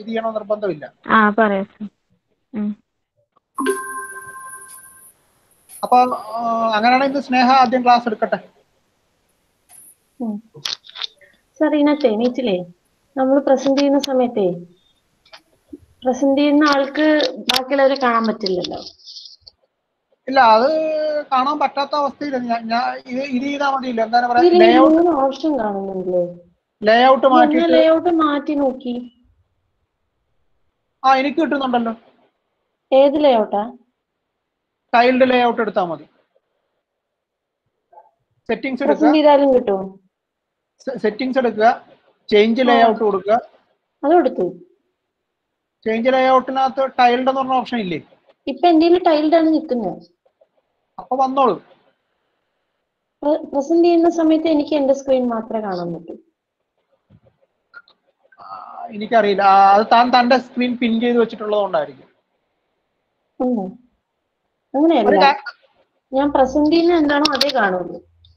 ഇത് ചെയ്യണമെന്ന് നിർബന്ധമില്ല ആ പറയാം സർ ഉം. അപ്പൊ ആ, അങ്ങനെയാണെങ്കിൽ സ്നേഹ ആദ്യം ക്ലാസ് എടുക്കട്ടെ സാർ ഇതിനകത്തെ നീറ്റില്ലേ നമ്മൾ പ്രസന്റ് ചെയ്യുന്ന സമയത്തേ പ്രസന്റ് ചെയ്യുന്ന ആൾക്ക് ബാക്കിയുള്ളവരെ കാണാൻ പറ്റില്ലല്ലോ ഇല്ല അത് കാണാൻ പറ്റാത്ത അവസ്ഥയിൽ ഞാൻ ഞാൻ ഇത് ഇത് ചെയ്താൽ മതിയില്ല എന്താണ് പറയാ ഇതിൽ ലേഔട്ട് മൂന്ന് ഓപ്ഷൻ കാണുന്നുണ്ടല്ലേ ലേഔട്ട് ഞാൻ മാറ്റിയിട്ട് ലേഔട്ട് മാറ്റി നോക്കി ആ എനിക്ക് കിട്ടുന്നുണ്ടല്ലോ ഏത് ലേഔട്ടാ ചൈൽഡ് ലേഔട്ട് എടുത്താൽ മതി സെറ്റിംഗ്സ് എടുക്കുക പ്രസന്റ് ചെയ്താലും കിട്ടുമോ സെറ്റിംഗ്സ് എടുക്കുക ചേഞ്ച് ലേഔട്ട് കൊടുക്കുക അത് കൊടുത്തു ചേഞ്ച് ലേഔട്ടിനകത്ത് ടൈൽഡ് എന്ന് പറഞ്ഞ ഓപ്ഷൻ ഇല്ലേ ഇപ്പൊ എന്റെ ടൈൽഡ് ആണ് നിൽക്കുന്നത് അപ്പൊ വന്നോളൂ പ്രസന്റ് ചെയ്യുന്ന സമയത്ത് എനിക്ക് എന്റെ സ്ക്രീൻ മാത്രമേ കാണാൻ പറ്റൂ ആ, എനിക്കറിയില്ല ആ, അത് താൻ തന്റെ സ്ക്രീൻ പിൻ ചെയ്ത് വെച്ചിട്ടുള്ളത് കൊണ്ടായിരിക്കും ഉണ്ടോ ഒരു അങ്ങനെയല്ല കാ- ഞാൻ പ്രസന്റ് ചെയ്യുന്ന എന്താണോ അതേ കാണുള്ളൂ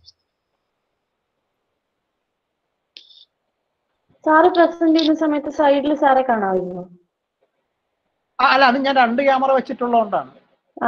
സാറ് പ്രസന്റ് ചെയ്യുന്ന സമയത്ത് സൈഡിൽ സാറെ കാണാമായിരുന്നു ആ, അല്ല അത് ഞാൻ രണ്ട് ക്യാമറ വെച്ചിട്ടുള്ളതുകൊണ്ടാണ് ആ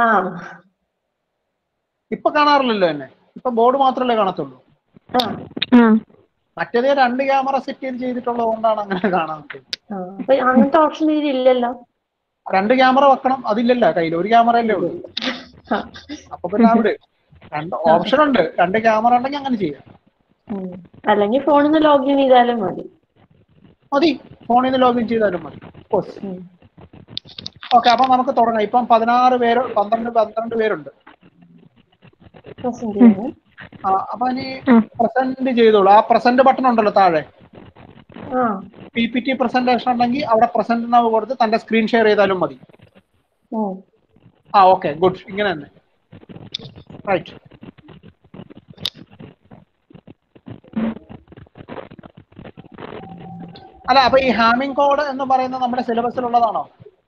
ഇപ്പൊ കാണാറില്ലല്ലോ എന്നെ ഇപ്പൊ ബോർഡ് മാത്രമല്ലേ കാണത്തുള്ളൂ ആ ആ മറ്റേത് രണ്ട് ക്യാമറ സെറ്റ് ചെയ്ത് ചെയ്തിട്ടുള്ളത് കൊണ്ടാണ് അങ്ങനെ കാണാൻ പറ്റുന്നത് ആ അപ്പൊ അങ്ങനത്തെ ഓപ്ഷൻ ഇതിൽ ഇല്ലല്ലോ രണ്ട് ക്യാമറ വെക്കണം അതില്ലല്ലോ കയ്യിൽ ഒരു ക്യാമറയല്ലേ ഉള്ളൂ ആ. അപ്പൊ പിന്നെ അവിടെ രണ്ട് ഓപ്ഷൻ ഉണ്ട് രണ്ട് ക്യാമറ ഉണ്ടെങ്കിൽ അങ്ങനെ ചെയ്യാം ഉം. അല്ലെങ്കിൽ ഫോണിൽ നിന്ന് ലോഗിൻ ചെയ്താലും മതി മതി ഫോണിൽ നിന്ന് ലോഗിൻ ചെയ്താലും മതി കോഴ്സ് ഉം. ഓക്കെ അപ്പൊ നമുക്ക് തുടങ്ങാം ഇപ്പം പതിനാറ് പേര് പന്ത്രണ്ട് പന്ത്രണ്ട് പേരുണ്ട് പ്രസന്റ് ചെയ്യാൻ ആ, അപ്പൊ ഇനി ഉം. പ്രസന്റ് ചെയ്തോളൂ ആ പ്രസന്റ് ബട്ടൺ ഉണ്ടല്ലോ താഴെ ആ പി പി ടി പ്രസന്റേഷൻ ഉണ്ടെങ്കിൽ അവിടെ പ്രസന്റ് നാവ് കൊടുത്ത് തന്റെ സ്ക്രീൻ ഷെയർ ചെയ്താലും മതി ഉം. ആ ഓക്കെ ഗുഡ് ഇങ്ങനെ തന്നെ റൈറ്റ് അല്ല അപ്പൊ ഈ ഹാമിംഗ് കോഡ് എന്ന് പറയുന്നത് നമ്മുടെ സിലബസിലുള്ളതാണോ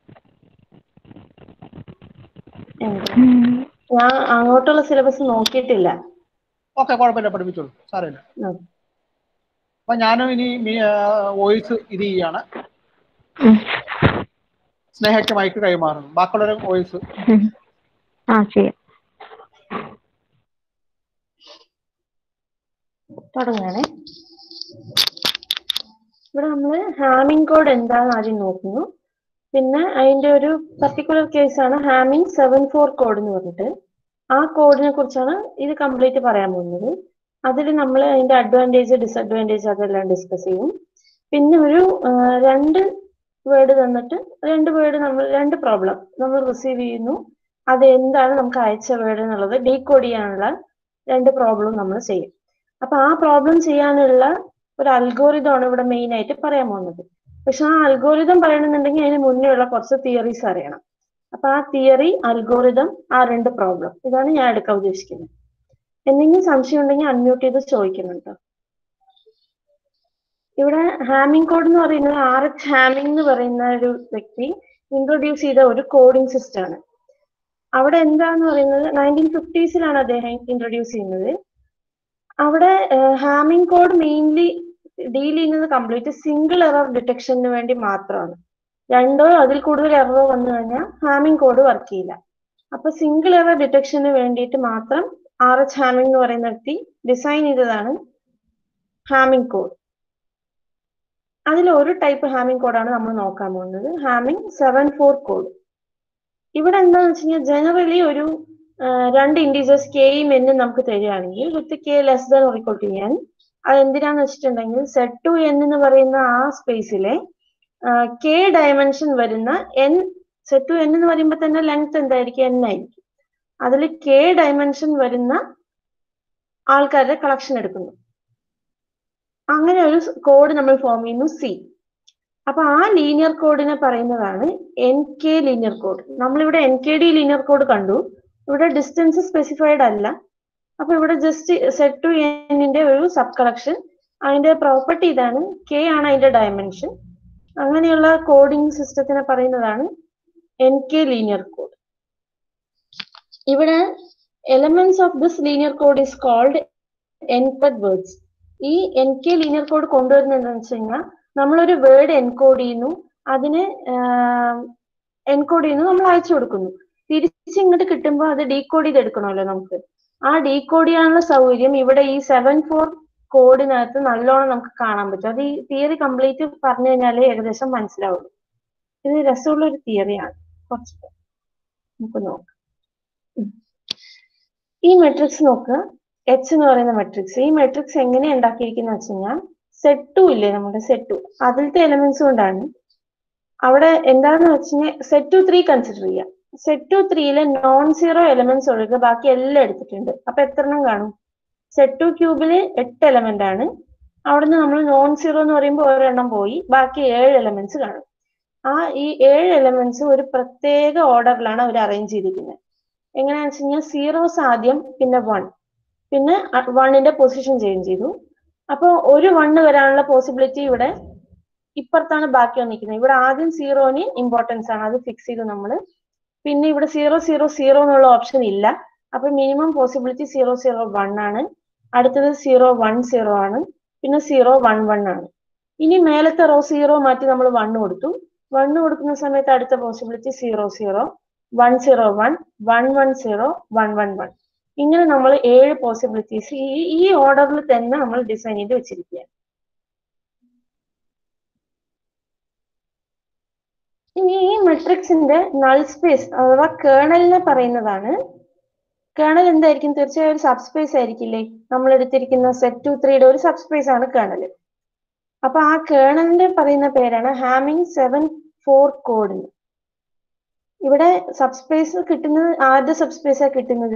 എന്ത്? ഉം. ഞാൻ അങ്ങോട്ടുള്ള സിലബസ് നോക്കിയിട്ടില്ല ഓക്കെ കുഴപ്പമില്ല പഠിപ്പിച്ചോളൂ സാരമില്ല ഉം. അപ്പൊ ഞാനും ഇനി വോയിസ് ഇത് ചെയ്യാണ് ഉം. സ്നേഹയ്ക്ക് മൈക്ക് കൈമാറുന്നു ബാക്കിയുള്ളവരെ വോയിസ് ഉം. ആ ചെയ്യാം തുടങ്ങാണേ ഇവിടെ നമ്മൾ ഹാമിംഗ് കോഡ് എന്താണെന്ന് ആദ്യം നോക്കുന്നു പിന്നെ അതിന്റെ ഒരു പർട്ടിക്കുലർ കേസാണ് ഹാമിംഗ് സെവൻ ഫോർ കോഡ് എന്ന് പറഞ്ഞിട്ട് ആ കോഡിനെ കുറിച്ചാണ് ഇത് കംപ്ലീറ്റ് പറയാൻ പോകുന്നത് അതിൽ നമ്മൾ അതിന്റെ അഡ്വാൻറ്റേജ് ഡിസഡ്വാൻറ്റേജ് അതെല്ലാം ഡിസ്കസ് ചെയ്യും പിന്നെ ഒരു ആ, രണ്ട് വേർഡ് തന്നിട്ട് രണ്ട് വേർഡ് നമ്മൾ രണ്ട് പ്രോബ്ലം നമ്മൾ റിസീവ് ചെയ്യുന്നു അത് എന്താണ് നമുക്ക് അയച്ച വേർഡ് എന്നുള്ളത് ഡീകോഡ് ചെയ്യാനുള്ള രണ്ട് പ്രോബ്ലം നമ്മൾ ചെയ്യും അപ്പൊ ആ പ്രോബ്ലം ചെയ്യാനുള്ള ഒരു അൽഗോറിതം ആണ് ഇവിടെ മെയിൻ ആയിട്ട് പറയാൻ പോകുന്നത് പക്ഷെ ആ അൽഗോറിതം പറയണമെന്നുണ്ടെങ്കിൽ അതിന് മുന്നേ ഉള്ള കുറച്ച് തിയറീസ് അറിയണം അപ്പൊ ആ തിയറി അൽഗോറിതം ആ രണ്ട് പ്രോബ്ലം ഇതാണ് ഞാൻ എടുക്കാൻ ഉദ്ദേശിക്കുന്നത് എന്തെങ്കിലും സംശയം ഉണ്ടെങ്കിൽ അൺമ്യൂട്ട് ചെയ്ത് ചോദിക്കണം കേട്ടോ ഇവിടെ ഹാമിംഗ് കോഡ് എന്ന് പറയുന്നത് ആർ എച്ച് ഹാമിംഗ് എന്ന് പറയുന്ന ഒരു വ്യക്തി ഇൻട്രൊഡ്യൂസ് ചെയ്ത ഒരു കോഡിംഗ് സിസ്റ്റം ആണ് അവിടെ എന്താന്ന് പറയുന്നത് നയൻറ്റീൻ ഫിഫ്റ്റീസിലാണ് അദ്ദേഹം ഇൻട്രൊഡ്യൂസ് ചെയ്യുന്നത് അവിടെ ഹാമിംഗ് കോഡ് മെയിൻലി ഡീൽ ചെയ്യുന്നത് കംപ്ലീറ്റ് സിംഗിൾ എറർ ഡിറ്റക്ഷന് വേണ്ടി മാത്രമാണ് രണ്ടോ അതിൽ കൂടുതൽ എററോ വന്നു കഴിഞ്ഞാൽ ഹാമിംഗ് കോഡ് വർക്ക് ചെയ്യില്ല അപ്പൊ സിംഗിൾ എറർ ഡിറ്റക്ഷന് വേണ്ടിയിട്ട് മാത്രം ആർ എച്ച് ഹാമിംഗ് എന്ന് പറയുന്ന വ്യക്തി ഡിസൈൻ ചെയ്തതാണ് ഹാമിംഗ് കോഡ് അതിൽ ഒരു ടൈപ്പ് ഹാമിംഗ് കോഡാണ് നമ്മൾ നോക്കാൻ പോകുന്നത് ഹാമിംഗ് സെവൻ ഫോർ കോഡ് ഇവിടെ എന്താണെന്ന് വെച്ച് കഴിഞ്ഞാൽ ജനറലി ഒരു ആ, രണ്ട് ഇൻഡിജേഴ്സ് കെയും എന്നും നമുക്ക് തരികയാണെങ്കിൽ with k less than record ചെയ്യാൻ അത് എന്തിനാന്ന് വെച്ചിട്ടുണ്ടെങ്കിൽ സെറ്റ് ടു എൻ എന്ന് പറയുന്ന ആ സ്പേസിലെ കെ ഡയമെൻഷൻ വരുന്ന എൻ സെറ്റ് ടു എൻ എന്ന് പറയുമ്പോൾ തന്നെ ലെങ്ത് എന്തായിരിക്കും എൻ ആയിരിക്കും അതിൽ കെ ഡയമെൻഷൻ വരുന്ന ആൾക്കാരുടെ കളക്ഷൻ എടുക്കുന്നു അങ്ങനെ ഒരു കോഡ് നമ്മൾ ഫോം ചെയ്യുന്നു സി അപ്പൊ ആ ലീനിയർ കോഡിനെ പറയുന്നതാണ് എൻ കെ ലീനിയർ കോഡ് നമ്മളിവിടെ n k d linear code കണ്ടു ഇവിടെ ഡിസ്റ്റൻസ് സ്പെസിഫൈഡ് അല്ല അപ്പൊ ഇവിടെ ജസ്റ്റ് സെറ്റ് ടു എന്നിന്റെ ഒരു സബ് കളക്ഷൻ അതിന്റെ പ്രോപ്പർട്ടി ഇതാണ് കെ ആണ് അതിന്റെ ഡയമെൻഷൻ അങ്ങനെയുള്ള കോഡിംഗ് സിസ്റ്റത്തിനെ പറയുന്നതാണ് എൻ കെ ലീനിയർ കോഡ് ഇവിടെ elements of this linear code is called encoded words ഈ എൻ കെ ലീനിയർ കോഡ് കൊണ്ടുവരുന്നത് എന്താണെന്ന് വെച്ച് കഴിഞ്ഞാൽ നമ്മളൊരു വേർഡ് എൻകോഡ് ചെയ്യുന്നു അതിനെ എൻകോഡ് ചെയ്യുന്നു നമ്മൾ അയച്ചു കൊടുക്കുന്നു തിരിച്ച് ഇങ്ങോട്ട് കിട്ടുമ്പോൾ അത് ഡീകോഡ് ചെയ്ത് എടുക്കണമല്ലോ നമുക്ക് ആ ഡീകോഡ് ചെയ്യാനുള്ള സൗകര്യം ഇവിടെ ഈ സെവൻ ഫോർ കോഡിനകത്ത് നല്ലോണം നമുക്ക് കാണാൻ പറ്റും അത് ഈ തിയറി കംപ്ലീറ്റ് പറഞ്ഞു കഴിഞ്ഞാലേ ഏകദേശം മനസ്സിലാവുള്ളൂ ഇത് രസമുള്ള ഒരു തിയറിയാണ് കുറച്ച് നമുക്ക് നോക്കാം ഉം. ഈ മെട്രിക്സ് നോക്കുക എച്ച് എന്ന് പറയുന്ന മെട്രിക്സ് ഈ മെട്രിക്സ് എങ്ങനെ ഉണ്ടാക്കിയിരിക്കുന്നത് വെച്ച് കഴിഞ്ഞാൽ സെറ്റ് ടു ഇല്ലേ നമ്മുടെ സെറ്റ് ടു അതിലത്തെ എലമെന്റ്സ് കൊണ്ടാണ് അവിടെ എന്താണെന്ന് വെച്ച് കഴിഞ്ഞാൽ സെറ്റ് ടു ത്രീ കൺസിഡർ ചെയ്യാം സെറ്റ് ടു ത്രീയിലെ നോൺ സീറോ എലമെന്റ്സ് ഒഴികെ ബാക്കി എല്ലാം എടുത്തിട്ടുണ്ട് അപ്പൊ എത്ര എണ്ണം കാണും സെറ്റ് ടു ക്യൂബില് എട്ട് എലമെന്റ് ആണ് അവിടുന്ന് നമ്മൾ നോൺ സീറോ എന്ന് പറയുമ്പോൾ ഒരെണ്ണം പോയി ബാക്കി ഏഴ് എലമെന്റ്സ് കാണും ആ ഈ ഏഴ് എലമെന്റ്സ് ഒരു പ്രത്യേക ഓർഡറിലാണ് അവർ അറേഞ്ച് ചെയ്തിരിക്കുന്നത് എങ്ങനെയാണെന്ന് വെച്ച് കഴിഞ്ഞാൽ സീറോസ് ആദ്യം പിന്നെ വൺ പിന്നെ വണ്ണിന്റെ പൊസിഷൻ ചേഞ്ച് ചെയ്തു അപ്പോൾ ഒരു വണ്ണ് വരാനുള്ള പോസിബിലിറ്റി ഇവിടെ ഇപ്പുറത്താണ് ബാക്കി വന്നിരിക്കുന്നത് ഇവിടെ ആദ്യം സീറോന് ഇമ്പോർട്ടൻസ് ആണ് അത് ഫിക്സ് ചെയ്തു നമ്മൾ പിന്നെ ഇവിടെ സീറോ സീറോ സീറോ എന്നുള്ള ഓപ്ഷൻ ഇല്ല അപ്പൊ minimum possibility zero zero one ആണ് അടുത്തത് സീറോ വൺ സീറോ ആണ് പിന്നെ സീറോ വൺ വൺ ആണ് ഇനി മേലത്തെ റോ സീറോ മാറ്റി നമ്മൾ വണ്ണ് കൊടുത്തു വണ്ണ് കൊടുക്കുന്ന സമയത്ത് അടുത്ത possibility zero zero one zero one one one zero one one one ഇങ്ങനെ നമ്മൾ ഏഴ് പോസിബിലിറ്റീസ് ഈ ഈ ഓർഡറിൽ തന്നെ നമ്മൾ ഡിസൈൻ ചെയ്ത് വെച്ചിരിക്കുക ഇനി ഈ മെട്രിക്സിന്റെ നൾ സ്പേസ് അഥവാ കേണലിനെ പറയുന്നതാണ് കേണൽ എന്തായിരിക്കും തീർച്ചയായും ഒരു സബ് സ്പേസ് ആയിരിക്കില്ലേ നമ്മൾ എടുത്തിരിക്കുന്ന സെറ്റ് ടു ത്രീയുടെ ഒരു സബ് സ്പേസ് ആണ് കേണൽ അപ്പൊ ആ കേണലിന്റെ പറയുന്ന പേരാണ് ഹാമിങ് സെവൻ ഫോർ കോഡ് ഇവിടെ സബ് സ്പേസ് കിട്ടുന്നത് ആദ്യ സബ് സ്പേസാ കിട്ടുന്നത്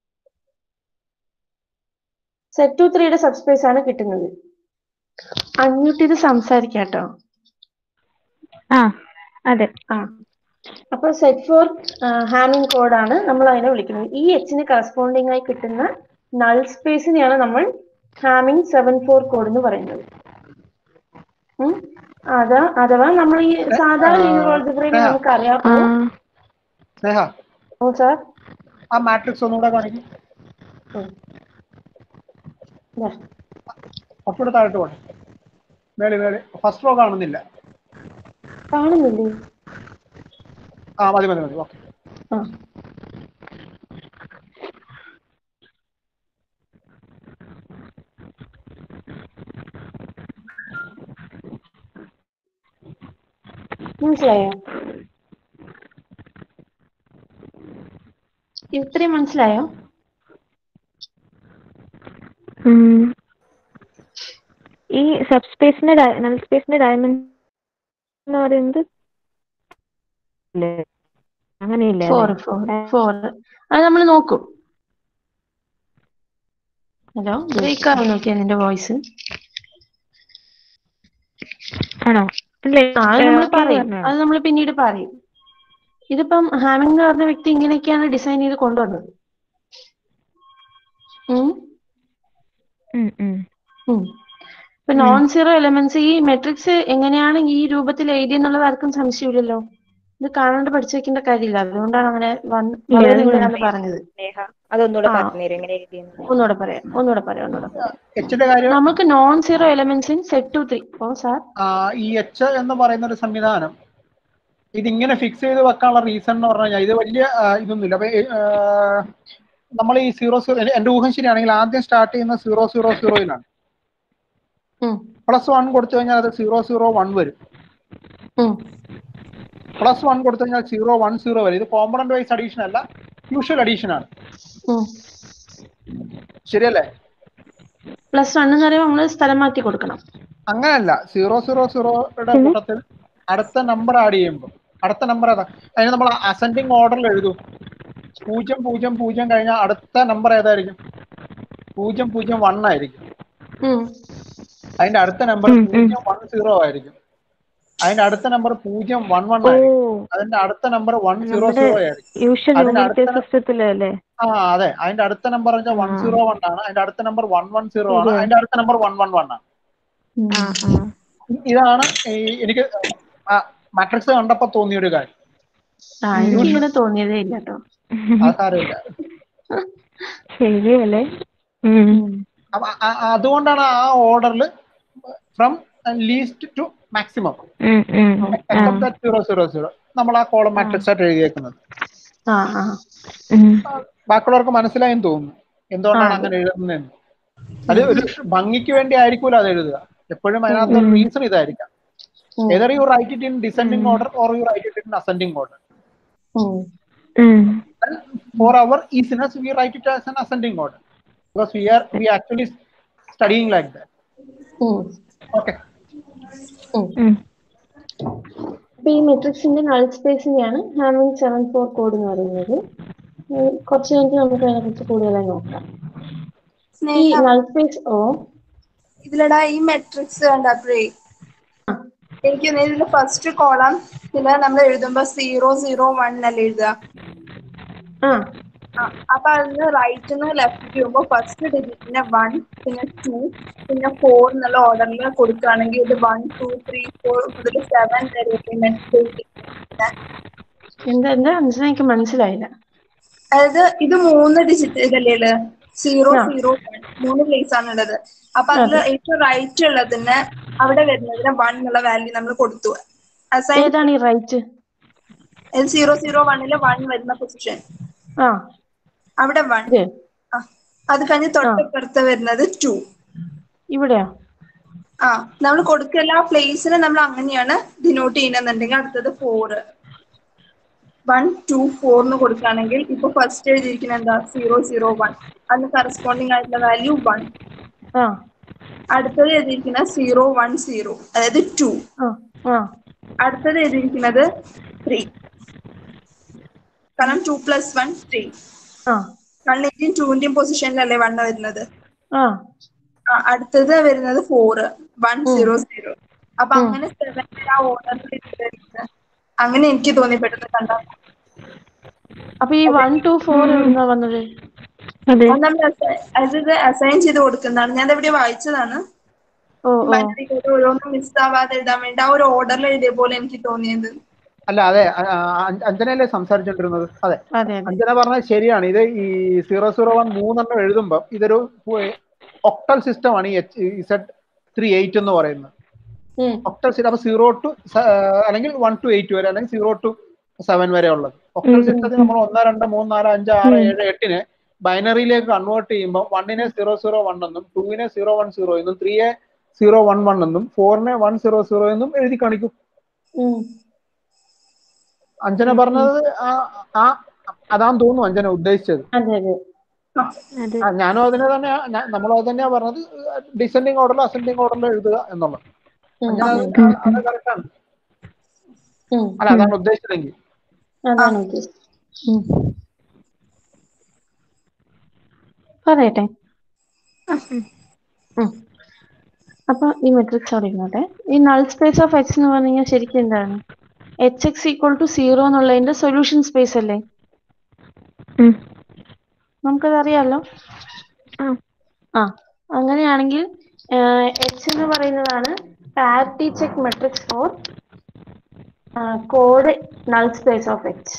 സെറ്റ് ടു ത്രീയുടെ സബ് സ്പേസ് ആണ് കിട്ടുന്നത് അൺമ്യൂട്ട് ചെയ്ത് സംസാരിക്കാട്ടോ ആ അതെ ആ അപ്പൊ സെറ്റ് ഫോർ ഹാമിംഗ് കോഡാണ് നമ്മൾ അതിനെ വിളിക്കുന്നത് ഈ എച്ചിന് കറസ്പോണ്ടിങ് ആയി കിട്ടുന്ന നൾ സ്പേസിനെയാണ് നമ്മൾ ഹാമിംഗ് സെവൻ ഫോർ കോഡ് എന്ന് പറയുന്നത് ഉം. അതാ അഥവാ നമ്മൾ ഈ സാധാരണ ലീനിയർ ഓൾജിബ്രയിൽ നമുക്ക് അറിയാം ആ സ്നേഹ ഓ സാർ ആ മാട്രിക്സ് ഒന്നുകൂടെ കാണിക്കും കുറച്ചുകൂടെ താഴോട്ട് പോട്ടെ മേളി മേളി ഫസ്റ്റ് റോ കാണുന്നില്ല കാണുന്നില്ലേ ആ മതി മതി മതി ഓക്കെ ആ മനസ്സിലായോ ഇത്രയും മനസ്സിലായോ ഉം. ഈ സബ് സ്പേസിന്റെ നൾ സ്പേസിന്റെ ഡയമെൻഷൻ എന്ന് പറയുന്നത് ഇല്ലേ? അങ്ങനെയില്ല ഫോർ ഫോർ ഫോർ അത് നമ്മൾ നോക്കും ഹലോ ബ്രേക്ക് ആവും നോക്കിയാ നിന്റെ വോയിസ് ആണോ അല്ലേ ആ അത് നമ്മൾ ഏ, പറയും പറഞ്ഞോ. അത് നമ്മൾ പിന്നീട് പറയും ഇതിപ്പം ഹാമിംഗ് എന്ന് പറഞ്ഞ വ്യക്തി ഇങ്ങനെയൊക്കെയാണ് ഡിസൈൻ ചെയ്ത് കൊണ്ടുവന്നത് ഉം ഉം, ഉം. ഉം. ഇപ്പൊ നോൺ സീറോ എലമെന്റ്സ് ഈ മെട്രിക്സ് എങ്ങനെയാണ് ഈ രൂപത്തിൽ എഴുതിയെന്നുള്ളത് ആർക്കും സംശയമില്ലല്ലോ ഇത് കാണാണ്ട് പഠിച്ചു വെക്കേണ്ട കാര്യമില്ല അതുകൊണ്ടാണ് അങ്ങനെ വന്ന് ഇല്ല, വളരെ അത് നിങ്ങളാണ് പറഞ്ഞത് സ്നേഹ അതൊന്നുകൂടെ ആ. പറഞ്ഞുതരും എങ്ങനെ എഴുതിയെന്ന് ഒന്നുകൂടെ പറയാം ഒന്നുകൂടെ പറയാം ഒന്നുകൂടെ പറയാം. എച്ചിന്റെ കാര്യം നമുക്ക് non zero elements in set two three ഓ സാർ ആ, ഈ എച്ച് എന്ന് പറയുന്ന ഒരു സംവിധാനം ഇതിങ്ങനെ ഫിക്സ് ചെയ്ത് വെക്കാനുള്ള റീസൺ എന്ന് പറഞ്ഞു കഴിഞ്ഞാൽ ഇത് വലിയ ആ, ഇതൊന്നുമില്ല അപ്പൊ നമ്മൾ ഈ സീറോ സീറോ എന്റെ ഊഹം ശരിയാണെങ്കിൽ ആദ്യം സ്റ്റാർട്ട് ചെയ്യുന്ന സീറോ സീറോ സീറോയിലാണ് പ്ലസ് വൺ കൊടുത്തു കഴിഞ്ഞാൽ അത് സീറോ സീറോ വൺ വരും പ്ലസ് വൺ കൊടുത്തു കഴിഞ്ഞാൽ സീറോ വൺ സീറോ വരും ഇത് കോമ്പണന്റ് വൈസ് അഡീഷൻ അല്ല യൂഷ്വൽ അഡീഷൻ ആണ് ശരിയല്ലേ പ്ലസ് വൺ എന്ന് പറയുമ്പോൾ നമ്മൾ സ്ഥലം മാറ്റി കൊടുക്കണം അങ്ങനെയല്ല സീറോ സീറോ സീറോയുടെ കൂട്ടത്തിൽ അടുത്ത നമ്പർ ആഡ് ചെയ്യുമ്പോൾ അടുത്ത നമ്പർ ഏതാ അതിന് നമ്മൾ അസെൻഡിങ് ഓർഡറിൽ എഴുതും പൂജ്യം പൂജ്യം പൂജ്യം കഴിഞ്ഞാൽ അടുത്ത നമ്പർ ഏതായിരിക്കും പൂജ്യം പൂജ്യം വൺ ആയിരിക്കും ഉം. അതിന്റെ അടുത്ത നമ്പർ ഉം, ഉം. പൂജ്യം വൺ സീറോ ആയിരിക്കും അതിന്റെ അടുത്ത നമ്പർ പൂജ്യം വൺ വൺ ഓ ആയിരിക്കും അതിന്റെ അടുത്ത നമ്പർ വൺ സീറോ നമ്മുടെ സീറോ ആയിരിക്കും യൂഷ്വൽ അതിന് യൂണിറ്റ് അടുത്ത- സിസ്റ്റത്തിലല്ലേ ആ അതെ അതിന്റെ അടുത്ത നമ്പർ വെച്ചാൽ വൺ ആ. സീറോ വൺ ആണ് അതിന്റെ അടുത്ത നമ്പർ വൺ വൺ സീറോ ആണ് ശരിയാ. അതിന്റെ അടുത്ത നമ്പർ വൺ വൺ വൺ ആണ് ആ ആ ഇതാണ് ഈ എനിക്ക് മാട്രിക്സ് കണ്ടപ്പോ തോന്നിയ ഒരു കാര്യം ആ എനിക്ക് ഇങ്ങനെ തോന്നിയതേ ഇല്ല കേട്ടോ അത് സാരമില്ല ശരിയല്ലേ ഉം. അപ്പൊ അ- അ- അതുകൊണ്ടാണ് ആ ഓർഡറിൽ ഫ്രം ലീസ്റ്റ് ടു മാക്സിമം ഉം, ഉം. ആ, except that zero zero zero നമ്മൾ ആ കോളം മാട്രിക്സ് ആയിട്ട് എഴുതിയേക്കുന്നത് ആ ആ ഉം. ബാക്കിയുള്ളവർക്ക് മനസ്സിലായെന്ന് തോന്നുന്നു എന്തുകൊണ്ടാണ് ആ. അങ്ങനെ എഴുതുന്നതെന്ന് അത് ഒരു ഭംഗിക്ക് വേണ്ടി ആയിരിക്കൂല അത് എഴുതുക എപ്പോഴും അതിനകത്ത് റീസൺ ഇതായിരിക്കാം ഉം. Either you write it in descending order or you write it in ascending order ഉം. ഉം. for our easiness we write it as an ascending order because we are we actually studying like that ഉം. okay ഉം. അപ്പൊ ഈ മെട്രിക്സിന്റെ null സ്പേസിനെയാണ് Hamming seven four code എന്ന് പറയുന്നത് ഉം, കുറച്ച് കഴിഞ്ഞിട്ട് നമുക്ക് അതിനെക്കുറിച്ച് കൂടുതലായി നോക്കാം ഈ സ്നേഹ നൾ സ്പേസ് ഓ ഇതിലടാ ഈ മെട്രിക്സ് കണ്ടപ്പോഴേ എനിക്ക് തോന്നുന്നു ഇതിന്റെ ഫസ്റ്റ് കോളം ഇതില് നമ്മൾ എഴുതുമ്പോ സീറോ സീറോ വൺ അല്ലേ എഴുതുക ആ ആ, അപ്പൊ അതിന് റൈറ്റ് നിന്ന് ലെഫ്റ്റ് ചെയ്യുമ്പോ ഫസ്റ്റ് ഡിജിറ്റിനെ വൺ പിന്നെ ടു പിന്നെ ഫോർ എന്നുള്ള ഓർഡറിൽ കൊടുക്കുകയാണെങ്കിൽ ഇത് വൺ ടു ത്രീ ഫോർ മുതൽ സെവൻ വരെ മെട്രിക്സ് എന്താ എന്താ മനസ്സിലായി എനിക്ക് മനസ്സിലായില്ല അതായത് ഇത് മൂന്ന് ഡിജിറ്റ് ഇതല്ലേ സീറോ ആ. സീറോ മൂന്ന് പ്ലേസ് ആണ് ഉള്ളത് അപ്പൊ അതിൽ ഏറ്റവും റൈറ്റ് ഉള്ളതിന് അവിടെ വരുന്നതിന് വൺ എന്നുള്ള വാല്യൂ നമ്മൾ കൊടുത്തു അസൈൻ ഏതാണ് ഈ റൈറ്റ് സീറോ സീറോ വണ്ണില് വൺ വരുന്ന പൊസിഷൻ ആ അവിടെ വൺ ഇത് അത് കഴിഞ്ഞ് തൊട്ടപ്പുറത്ത് വരുന്നത് ടു ഇവിടെയോ ആ നമ്മൾ കൊടുക്കുന്ന ആ പ്ലേസിനെ നമ്മൾ അങ്ങനെയാണ് ഡിനോട്ട് ചെയ്യുന്നുണ്ടെങ്കിൽ അടുത്തത് ഫോർ വൺ ടു ഫോറിന് കൊടുക്കുകയാണെങ്കിൽ ഇപ്പൊ ഫസ്റ്റ് എഴുതിയിരിക്കുന്ന എന്താ സീറോ സീറോ വൺ അതിന് കറസ്പോണ്ടിങ് ആയിട്ടുള്ള വാല്യൂ വൺ ആ അടുത്തത് എഴുതിയിരിക്കുന്നത് സീറോ വൺ സീറോ അതായത് ടു ആ ആ അടുത്തത് എഴുതിയിരിക്കുന്നത് ത്രീ കാരണം ടു പ്ലസ് വൺ ത്രീ ആ വണ്ണിന്റെയും ടൂവിന്റെയും പൊസിഷനിലല്ലേ വണ്ണ് വരുന്നത് ആ ആ, അടുത്തത് വരുന്നത് ഫോർ വൺ സീറോ സീറോ അപ്പൊ അങ്ങനെ സെവൻ ആ ഓർഡറിൽ അങ്ങനെ എനിക്ക് തോന്നി പെട്ടെന്ന് കണ്ടാൽ അപ്പൊ ഈ വൺ ടു ഫോർ എവിടുന്നാ വന്നത് അതെ അത് നമ്മൾ assi- അത് ഇത് അസൈൻ ചെയ്ത് കൊടുക്കുന്നതാണ് ഞാൻ എവിടെ വായിച്ചതാണ് ഓ ഓ ബൈനറി കോഡ് ഓരോന്നും മിസ് ആവാതെ എഴുതാൻ വേണ്ടി ആ ഒരു ഓർഡറിൽ എഴുതിയ പോലെ എനിക്ക് തോന്നിയത് അല്ല അതെ അ- അ- അഞ്ജനയല്ലേ സംസാരിച്ചോണ്ടിരുന്നത് അതെ അതെ അതെ അഞ്ജന പറഞ്ഞത് ശരിയാണ് ഇത് ഈ സീറോ സീറോ വൺ മൂന്നെണ്ണം എഴുതുമ്പോൾ ഇതൊരു ഒക്ടൽ സിസ്റ്റം ആണ് ഈ എച്ച് ഇസഡ് ത്രീ എയ്റ്റ് എന്ന് പറയുന്നത് ഉം. ഒക്ടൽ സിസ്റ്റം അപ്പൊ സീറോ ടു അല്ലെങ്കിൽ വൺ ടു എയ്റ്റ് വരെ അല്ലെങ്കിൽ സീറോ ടു സെവൻ വരെ ഉള്ളത് ഒക്ടൽ സിസ്റ്റത്തിൽ നമ്മൾ ഒന്ന് രണ്ട് മൂന്ന് നാല് അഞ്ച് ആറ് ഏഴ് എട്ടിന് ബൈനറിയിലേക്ക് കൺവേർട്ട് ചെയ്യുമ്പോൾ വണ്ണിനെ സീറോ സീറോ വൺ എന്നും ടൂവിനെ സീറോ വൺ സീറോ എന്നും ത്രീയെ സീറോ വൺ വൺ എന്നും ഫോറിനെ വൺ സീറോ സീറോ എന്നും എഴുതി കാണിക്കും ഉം. അഞ്ജന പറഞ്ഞത് ആ ആ അതാന്ന് തോന്നുന്നു അഞ്ജന ഉദ്ദേശിച്ചത് അതെ അതെ അതെ ആ, ഞാനും അതിനെ തന്നെ നമ്മളും അത് തന്നെയാ പറഞ്ഞത് ഡിസെൻഡിങ് ഓർഡറിൽ അസെൻഡിങ് ഓർഡറിൽ എഴുതുക എന്നുള്ളത് ഉം. അഞ്ജന അത് അത് correct ആണ് ഉം. അല്ല അതാണ് ഉദ്ദേശിച്ചതെങ്കിൽ അതാണ് ഉദ്ദേശിച്ചത് ഉം. പറയട്ടെ ഉം. അപ്പൊ ഈ മെട്രിക്സ് അവിടെ ഇരുന്നോട്ടെ ഈ നൾ സ്പേസ് ഓഫ് എക്സ് എന്ന് പറഞ്ഞു കഴിഞ്ഞാൽ ശരിക്കും എന്താണ് H x equal to zero എന്നുള്ളതിന്റെ സൊല്യൂഷൻ സ്പേസ് അല്ലേ ഉം. നമുക്കത് അറിയാലോ ആ. ആ അങ്ങനെയാണെങ്കിൽ എച്ച് എന്ന് പറയുന്നതാണ് parity check matrix for code null space of H